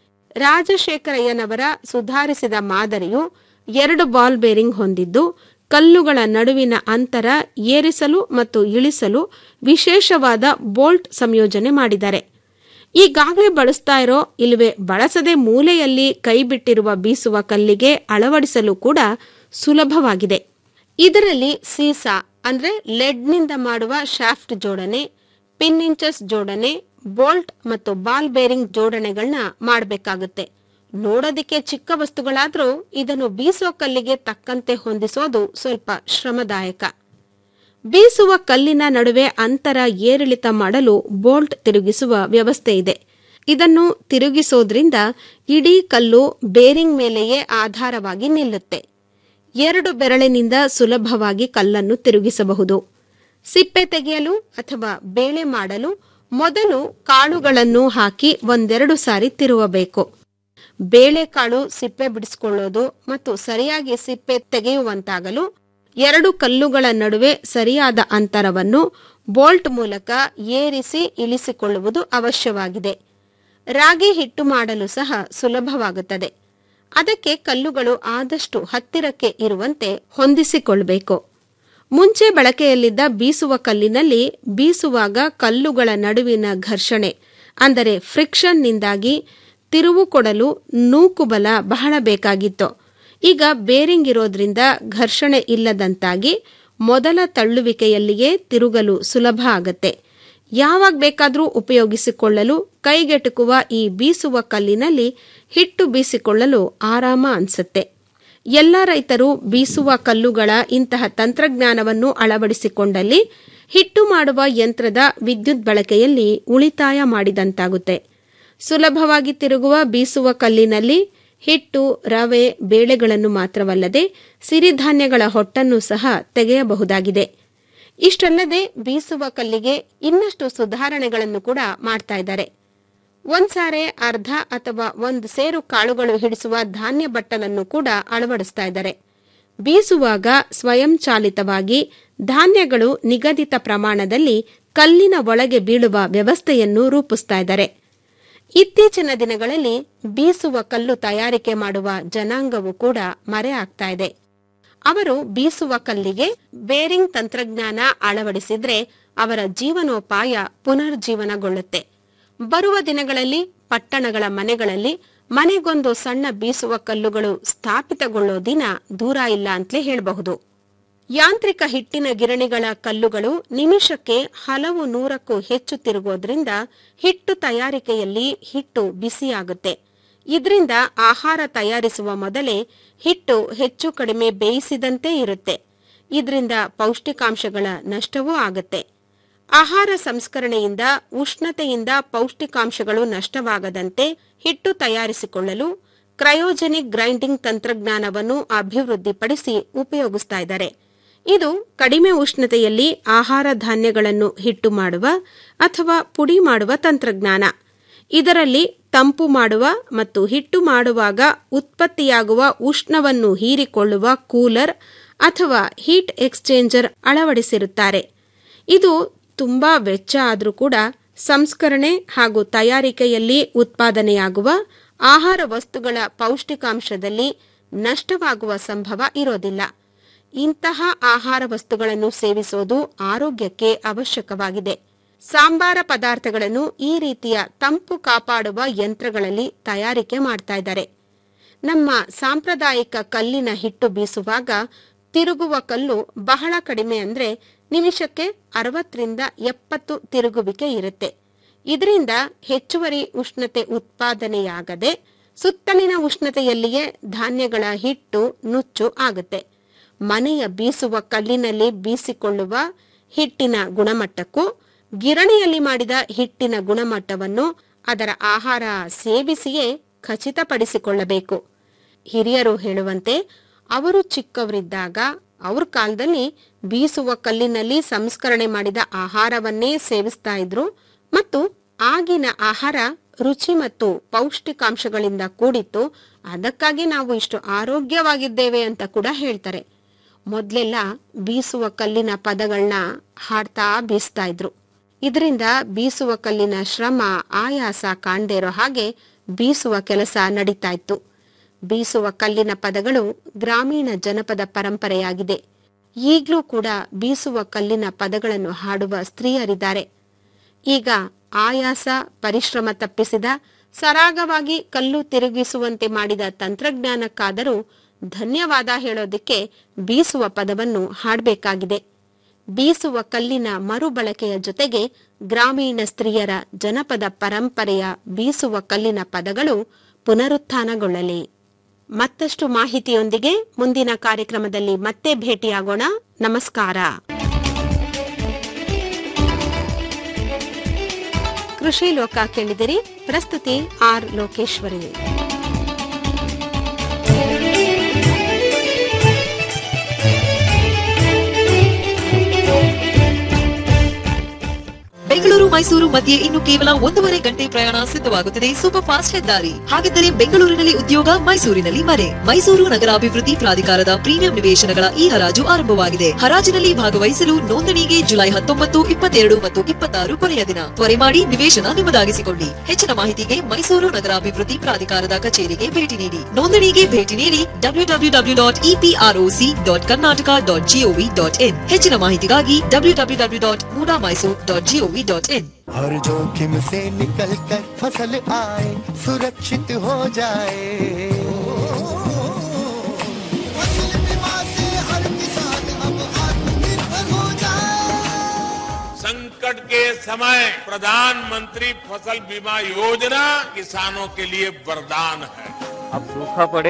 Speaker 1: ರಾಜಶೇಖರಯ್ಯನವರ ಸುಧಾರಿಸಿದ ಮಾದರಿಯು ಎರಡು ಬಾಲ್ ಬೇರಿಂಗ್ ಹೊಂದಿದ್ದು ಕಲ್ಲುಗಳ ನಡುವಿನ ಅಂತರ ಏರಿಸಲು ಮತ್ತು ಇಳಿಸಲು ವಿಶೇಷವಾದ ಬೋಲ್ಟ್ ಸಂಯೋಜನೆ ಮಾಡಿದ್ದಾರೆ ಈಗಾಗಲೇ ಬಳಸ್ತಾ ಇರೋ ಇಲ್ಲವೇ ಬಳಸದೆ ಮೂಲೆಯಲ್ಲಿ ಕೈಬಿಟ್ಟಿರುವ ಬೀಸುವ ಕಲ್ಲಿಗೆ ಅಳವಡಿಸಲು ಕೂಡ ಸುಲಭವಾಗಿದೆ ಇದರಲ್ಲಿ ಸೀಸಾ ಅಂದ್ರೆ ಲೆಡ್ನಿಂದ ಮಾಡುವ ಶಾಫ್ಟ್ ಜೋಡಣೆ ಪಿನ್ ಇಂಚಸ್ ಜೋಡಣೆ ಬೋಲ್ಟ್ ಮತ್ತು ಬಾಲ್ ಬೇರಿಂಗ್ ಜೋಡಣೆಗಳನ್ನ ಮಾಡಬೇಕಾಗುತ್ತೆ ನೋಡೋದಿಕ್ಕೆ ಚಿಕ್ಕ ವಸ್ತುಗಳಾದ್ರೂ ಇದನ್ನು ಬೀಸುವ ಕಲ್ಲಿಗೆ ತಕ್ಕಂತೆ ಹೊಂದಿಸೋದು ಸ್ವಲ್ಪ ಶ್ರಮದಾಯಕ ಬೀಸುವ ಕಲ್ಲಿನ ನಡುವೆ ಅಂತರ ಏರಿಳಿತ ಮಾಡಲು ಬೋಲ್ಟ್ ತಿರುಗಿಸುವ ವ್ಯವಸ್ಥೆ ಇದೆ ಇದನ್ನು ತಿರುಗಿಸೋದ್ರಿಂದ ಇಡೀ ಕಲ್ಲು ಬೇರಿಂಗ್ ಮೇಲೆಯೇ ಆಧಾರವಾಗಿ ನಿಲ್ಲುತ್ತೆ ಎರಡು ಬೆರಳಿನಿಂದ ಸುಲಭವಾಗಿ ಕಲ್ಲನ್ನು ತಿರುಗಿಸಬಹುದು ಸಿಪ್ಪೆ ತೆಗೆಯಲು ಅಥವಾ ಬೇಳೆ ಮಾಡಲು ಮೊದಲು ಕಾಳುಗಳನ್ನು ಹಾಕಿ ಒಂದೆರಡು ಸಾರಿ ತಿರುವಬೇಕು ಬೇಳೆಕಾಳು ಸಿಪ್ಪೆ ಬಿಡಿಸಿಕೊಳ್ಳೋದು ಮತ್ತು ಸರಿಯಾಗಿ ಸಿಪ್ಪೆ ತೆಗೆಯುವಂತಾಗಲು ಎರಡು ಕಲ್ಲುಗಳ ನಡುವೆ ಸರಿಯಾದ ಅಂತರವನ್ನು ಬೋಲ್ಟ್ ಮೂಲಕ ಏರಿಸಿ ಇಳಿಸಿಕೊಳ್ಳುವುದು ಅವಶ್ಯವಾಗಿದೆ ರಾಗಿ ಹಿಟ್ಟು ಮಾಡಲು ಸಹ ಸುಲಭವಾಗುತ್ತದೆ ಅದಕ್ಕೆ ಕಲ್ಲುಗಳು ಆದಷ್ಟು ಹತ್ತಿರಕ್ಕೆ ಇರುವಂತೆ ಹೊಂದಿಸಿಕೊಳ್ಳಬೇಕು ಮುಂಚೆ ಬಳಕೆಯಲ್ಲಿದ್ದ ಬೀಸುವ ಕಲ್ಲಿನಲ್ಲಿ ಬೀಸುವಾಗ ಕಲ್ಲುಗಳ ನಡುವಿನ ಘರ್ಷಣೆ ಅಂದರೆ ಫ್ರಿಕ್ಷನ್ನಿಂದಾಗಿ ತಿರುವು ಕೊಡಲು ನೂಕುಬಲ ಬಹಳ ಬೇಕಾಗಿತ್ತು ಈಗ ಬೇರಿಂಗ್ ಇರೋದ್ರಿಂದ ಘರ್ಷಣೆ ಇಲ್ಲದಂತಾಗಿ ಮೊದಲ ತಳ್ಳುವಿಕೆಯಲ್ಲಿಯೇ ತಿರುಗಲು ಸುಲಭ ಆಗತ್ತೆ ಯಾವಾಗ ಬೇಕಾದರೂ ಉಪಯೋಗಿಸಿಕೊಳ್ಳಲು ಕೈಗೆಟುಕುವ ಈ ಬೀಸುವ ಕಲ್ಲಿನಲ್ಲಿ ಹಿಟ್ಟು ಬೀಸಿಕೊಳ್ಳಲು ಆರಾಮ ಅನ್ಸುತ್ತೆ ಎಲ್ಲ ರೈತರು ಬೀಸುವ ಕಲ್ಲುಗಳ ಇಂತಹ ತಂತ್ರಜ್ಞಾನವನ್ನು ಅಳವಡಿಸಿಕೊಂಡಲ್ಲಿ ಹಿಟ್ಟು ಮಾಡುವ ಯಂತ್ರದ ವಿದ್ಯುತ್ ಬಳಕೆಯಲ್ಲಿ ಉಳಿತಾಯ ಮಾಡಿದಂತಾಗುತ್ತೆ ಸುಲಭವಾಗಿ ತಿರುಗುವ ಬೀಸುವ ಕಲ್ಲಿನಲ್ಲಿ ಹಿಟ್ಟು ರವೆ ಬೇಳೆಗಳನ್ನು ಮಾತ್ರವಲ್ಲದೆ ಸಿರಿಧಾನ್ಯಗಳ ಹೊಟ್ಟನ್ನು ಸಹ ತೆಗೆಯಬಹುದಾಗಿದೆ ಇಷ್ಟಲ್ಲದೆ ಬೀಸುವ ಕಲ್ಲಿಗೆ ಇನ್ನಷ್ಟು ಸುಧಾರಣೆಗಳನ್ನು ಕೂಡ ಮಾಡ್ತಾ ಇದ್ದಾರೆ ಒಂದ್ಸಾರೆ ಅರ್ಧ ಅಥವಾ ಒಂದು ಸೇರು ಕಾಳುಗಳು ಹಿಡಿಸುವ ಧಾನ್ಯ ಬಟ್ಟಲನ್ನು ಕೂಡ ಅಳವಡಿಸ್ತಾ ಇದ್ದಾರೆ ಬೀಸುವಾಗ ಸ್ವಯಂಚಾಲಿತವಾಗಿ ಧಾನ್ಯಗಳು ನಿಗದಿತ ಪ್ರಮಾಣದಲ್ಲಿ ಕಲ್ಲಿನ ಒಳಗೆ ಬೀಳುವ ವ್ಯವಸ್ಥೆಯನ್ನು ರೂಪಿಸ್ತಾ ಇದ್ದಾರೆ ಇತ್ತೀಚಿನ ದಿನಗಳಲ್ಲಿ ಬೀಸುವ ಕಲ್ಲು ತಯಾರಿಕೆ ಮಾಡುವ ಜನಾಂಗವು ಕೂಡ ಮರೆ ಆಗ್ತಾ ಇದೆ ಅವರು ಬೀಸುವ ಕಲ್ಲಿಗೆ ಬೇರಿಂಗ್ ತಂತ್ರಜ್ಞಾನ ಅಳವಡಿಸಿದ್ರೆ ಅವರ ಜೀವನೋಪಾಯ ಪುನರ್ಜೀವನಗೊಳ್ಳುತ್ತೆ ಬರುವ ದಿನಗಳಲ್ಲಿ ಪಟ್ಟಣಗಳ ಮನೆಗಳಲ್ಲಿ ಮನೆಗೊಂದು ಸಣ್ಣ ಬೀಸುವ ಕಲ್ಲುಗಳು ಸ್ಥಾಪಿತಗೊಳ್ಳೋ ದಿನ ದೂರ ಇಲ್ಲ ಅಂತಲೇ ಹೇಳಬಹುದು ಯಾಂತ್ರಿಕ ಹಿಟ್ಟಿನ ಗಿರಣಿಗಳ ಕಲ್ಲುಗಳು ನಿಮಿಷಕ್ಕೆ ಹಲವು ನೂರಕ್ಕೂ ಹೆಚ್ಚು ತಿರುಗೋದ್ರಿಂದ ಹಿಟ್ಟು ತಯಾರಿಕೆಯಲ್ಲಿ ಹಿಟ್ಟು ಬಿಸಿಯಾಗುತ್ತೆ ಇದರಿಂದ ಆಹಾರ ತಯಾರಿಸುವ ಮೊದಲೇ ಹಿಟ್ಟು ಹೆಚ್ಚು ಕಡಿಮೆ ಬೇಯಿಸಿದಂತೆ ಇರುತ್ತೆ ಇದರಿಂದ ಪೌಷ್ಟಿಕಾಂಶಗಳ ನಷ್ಟವೂ ಆಗುತ್ತೆ ಆಹಾರ ಸಂಸ್ಕರಣೆಯಿಂದ ಉಷ್ಣತೆಯಿಂದ ಪೌಷ್ಟಿಕಾಂಶಗಳು ನಷ್ಟವಾಗದಂತೆ ಹಿಟ್ಟು ತಯಾರಿಸಿಕೊಳ್ಳಲು ಕ್ರಯೋಜೆನಿಕ್ ಗ್ರೈಂಡಿಂಗ್ ತಂತ್ರಜ್ಞಾನವನ್ನು ಅಭಿವೃದ್ಧಿಪಡಿಸಿ ಉಪಯೋಗಿಸ್ತಾ ಇದ್ದಾರೆ ಇದು ಕಡಿಮೆ ಉಷ್ಣತೆಯಲ್ಲಿ ಆಹಾರ ಧಾನ್ಯಗಳನ್ನು ಹಿಟ್ಟು ಮಾಡುವ ಅಥವಾ ಪುಡಿ ಮಾಡುವ ತಂತ್ರಜ್ಞಾನ ಇದರಲ್ಲಿ ತಂಪು ಮಾಡುವ ಮತ್ತು ಹಿಟ್ಟು ಮಾಡುವಾಗ ಉತ್ಪತ್ತಿಯಾಗುವ ಉಷ್ಣವನ್ನು ಹೀರಿಕೊಳ್ಳುವ ಕೂಲರ್ ಅಥವಾ ಹೀಟ್ ಎಕ್ಸ್ಚೇಂಜರ್ ಅಳವಡಿಸಿರುತ್ತಾರೆ ಇದು ತುಂಬಾ ವೆಚ್ಚ ಆದರೂ ಕೂಡ ಸಂಸ್ಕರಣೆ ಹಾಗೂ ತಯಾರಿಕೆಯಲ್ಲಿ ಉತ್ಪಾದನೆಯಾಗುವ ಆಹಾರ ವಸ್ತುಗಳ ಪೌಷ್ಟಿಕಾಂಶದಲ್ಲಿ ನಷ್ಟವಾಗುವ ಸಂಭವ ಇರೋದಿಲ್ಲ ಇಂತಹ ಆಹಾರ ವಸ್ತುಗಳನ್ನು ಸೇವಿಸೋದು ಆರೋಗ್ಯಕ್ಕೆ ಅವಶ್ಯಕವಾಗಿದೆ ಸಾಂಬಾರ ಪದಾರ್ಥಗಳನ್ನು ಈ ರೀತಿಯ ತಂಪು ಕಾಪಾಡುವ ಯಂತ್ರಗಳಲ್ಲಿ ತಯಾರಿಕೆ ಮಾಡ್ತಾ ಇದ್ದಾರೆ ನಮ್ಮ ಸಾಂಪ್ರದಾಯಿಕ ಕಲ್ಲಿನ ಹಿಟ್ಟು ಬೀಸುವಾಗ ತಿರುಗುವ ಕಲ್ಲು ಬಹಳ ಕಡಿಮೆ ಅಂದ್ರೆ ನಿಮಿಷಕ್ಕೆ ಅರವತ್ತರಿಂದ ಎಪ್ಪತ್ತು ತಿರುಗುವಿಕೆ ಇರುತ್ತೆ ಇದರಿಂದ ಹೆಚ್ಚುವರಿ ಉಷ್ಣತೆ ಉತ್ಪಾದನೆಯಾಗದೆ ಸುತ್ತಲಿನ ಉಷ್ಣತೆಯಲ್ಲಿಯೇ ಧಾನ್ಯಗಳ ಹಿಟ್ಟು ನುಚ್ಚು ಆಗುತ್ತೆ ಮನೆಯ ಬೀಸುವ ಕಲ್ಲಿನಲ್ಲಿ ಬೀಸಿಕೊಳ್ಳುವ ಹಿಟ್ಟಿನ ಗುಣಮಟ್ಟಕ್ಕೂ ಗಿರಣಿಯಲ್ಲಿ ಮಾಡಿದ ಹಿಟ್ಟಿನ ಗುಣಮಟ್ಟವನ್ನು ಅದರ ಆಹಾರ ಸೇವಿಸಿಯೇ ಖಚಿತಪಡಿಸಿಕೊಳ್ಳಬೇಕು ಹಿರಿಯರು ಹೇಳುವಂತೆ ಅವರು ಚಿಕ್ಕವರಿದ್ದಾಗ ಅವ್ರ ಕಾಲದಲ್ಲಿ ಬೀಸುವ ಕಲ್ಲಿನಲ್ಲಿ ಸಂಸ್ಕರಣೆ ಮಾಡಿದ ಆಹಾರವನ್ನೇ ಸೇವಿಸ್ತಾ ಇದ್ರು ಮತ್ತು ಆಗಿನ ಆಹಾರ ರುಚಿ ಮತ್ತು ಪೌಷ್ಟಿಕಾಂಶಗಳಿಂದ ಕೂಡಿತ್ತು ಅದಕ್ಕಾಗಿ ನಾವು ಇಷ್ಟು ಆರೋಗ್ಯವಾಗಿದ್ದೇವೆ ಅಂತ ಕೂಡ ಹೇಳ್ತಾರೆ ಮೊದ್ಲೆಲ್ಲ ಬೀಸುವ ಕಲ್ಲಿನ ಪದಗಳನ್ನ ಹಾಡ್ತಾ ಬೀಸ್ತಾ ಇದ್ರು ಇದರಿಂದ ಬೀಸುವ ಕಲ್ಲಿನ ಶ್ರಮ ಆಯಾಸ ಕಾಣದೇ ಇರೋ ಹಾಗೆ ಬೀಸುವ ಕೆಲಸ ನಡೀತಾ ಇತ್ತು ಬೀಸುವ ಕಲ್ಲಿನ ಪದಗಳು ಗ್ರಾಮೀಣ ಜನಪದ ಪರಂಪರೆಯಾಗಿದೆ ಈಗಲೂ ಕೂಡ ಬೀಸುವ ಕಲ್ಲಿನ ಪದಗಳನ್ನು ಹಾಡುವ ಸ್ತ್ರೀಯರಿದ್ದಾರೆ ಈಗ ಆಯಾಸ ಪರಿಶ್ರಮ ತಪ್ಪಿಸಿದ ಸರಾಗವಾಗಿ ಕಲ್ಲು ತಿರುಗಿಸುವಂತೆ ಮಾಡಿದ ತಂತ್ರಜ್ಞಾನಕ್ಕಾದರೂ ಧನ್ಯವಾದ ಹೇಳೋದಕ್ಕೆ ಬೀಸುವ ಪದವನ್ನು ಹಾಡಬೇಕಾಗಿದೆ ಬೀಸುವ ಕಲ್ಲಿನ ಮರುಬಳಕೆಯ ಜೊತೆಗೆ ಗ್ರಾಮೀಣ ಸ್ತ್ರೀಯರ ಜನಪದ ಪರಂಪರೆಯ ಬೀಸುವ ಕಲ್ಲಿನ ಪದಗಳು ಪುನರುತ್ಥಾನಗೊಳ್ಳಲಿ ಮತ್ತಷ್ಟು ಮಾಹಿತಿಯೊಂದಿಗೆ ಮುಂದಿನ ಕಾರ್ಯಕ್ರಮದಲ್ಲಿ ಮತ್ತೆ ಭೇಟಿಯಾಗೋಣ ನಮಸ್ಕಾರ ಕೃಷಿ ಲೋಕ ಕೇಳಿದಿರಿ ಪ್ರಸ್ತುತಿ ಆರ್ ಲೋಕೇಶ್ವರಿ
Speaker 18: ಬೆಂಗಳೂರು ಮೈಸೂರು ಮಧ್ಯೆ ಇನ್ನು ಕೇವಲ ಒಂದೂವರೆ ಗಂಟೆ ಪ್ರಯಾಣ ಸಿದ್ಧವಾಗುತ್ತದೆ ಸೂಪರ್ ಫಾಸ್ಟ್ ಹೆದ್ದಾರಿ ಹಾಗಿದ್ದರೆ ಬೆಂಗಳೂರಿನಲ್ಲಿ ಉದ್ಯೋಗ ಮೈಸೂರಿನಲ್ಲಿ ಮನೆ ಮೈಸೂರು ನಗರಾಭಿವೃದ್ಧಿ ಪ್ರಾಧಿಕಾರದ ಪ್ರೀಮಿಯಂ ನಿವೇಶನಗಳ ಈ ಹರಾಜು ಆರಂಭವಾಗಿದೆ ಹರಾಜಿನಲ್ಲಿ ಭಾಗವಹಿಸಲು ನೋಂದಣಿಗೆ ಜುಲೈ ಹತ್ತೊಂಬತ್ತು ಇಪ್ಪತ್ತೆರಡು ಮತ್ತು ಇಪ್ಪತ್ತಾರು ಕೊನೆಯ ದಿನ ತ್ವರೆ ಮಾಡಿ ನಿವೇಶನ ನಿಮ್ಮದಾಗಿಸಿಕೊಳ್ಳಿ ಹೆಚ್ಚಿನ ಮಾಹಿತಿಗೆ ಮೈಸೂರು ನಗರಾಭಿವೃದ್ಧಿ ಪ್ರಾಧಿಕಾರದ ಕಚೇರಿಗೆ ಭೇಟಿ ನೀಡಿ ನೋಂದಣಿಗೆ ಭೇಟಿ ನೀಡಿ W W W dot EPROC dot Karnataka dot GOV dot in ಹೆಚ್ಚಿನ ಮಾಹಿತಿಗಾಗಿ W W W dot Muda Mysuru dot GOV dot in
Speaker 8: हर जोखिम से निकल कर फसल आए सुरक्षित हो जाए फसल बीमा से हर किसान अब आत्मनिर्भर हो जाए
Speaker 19: संकट के समय प्रधानमंत्री फसल बीमा योजना किसानों के लिए वरदान है
Speaker 20: अब सूखा पड़े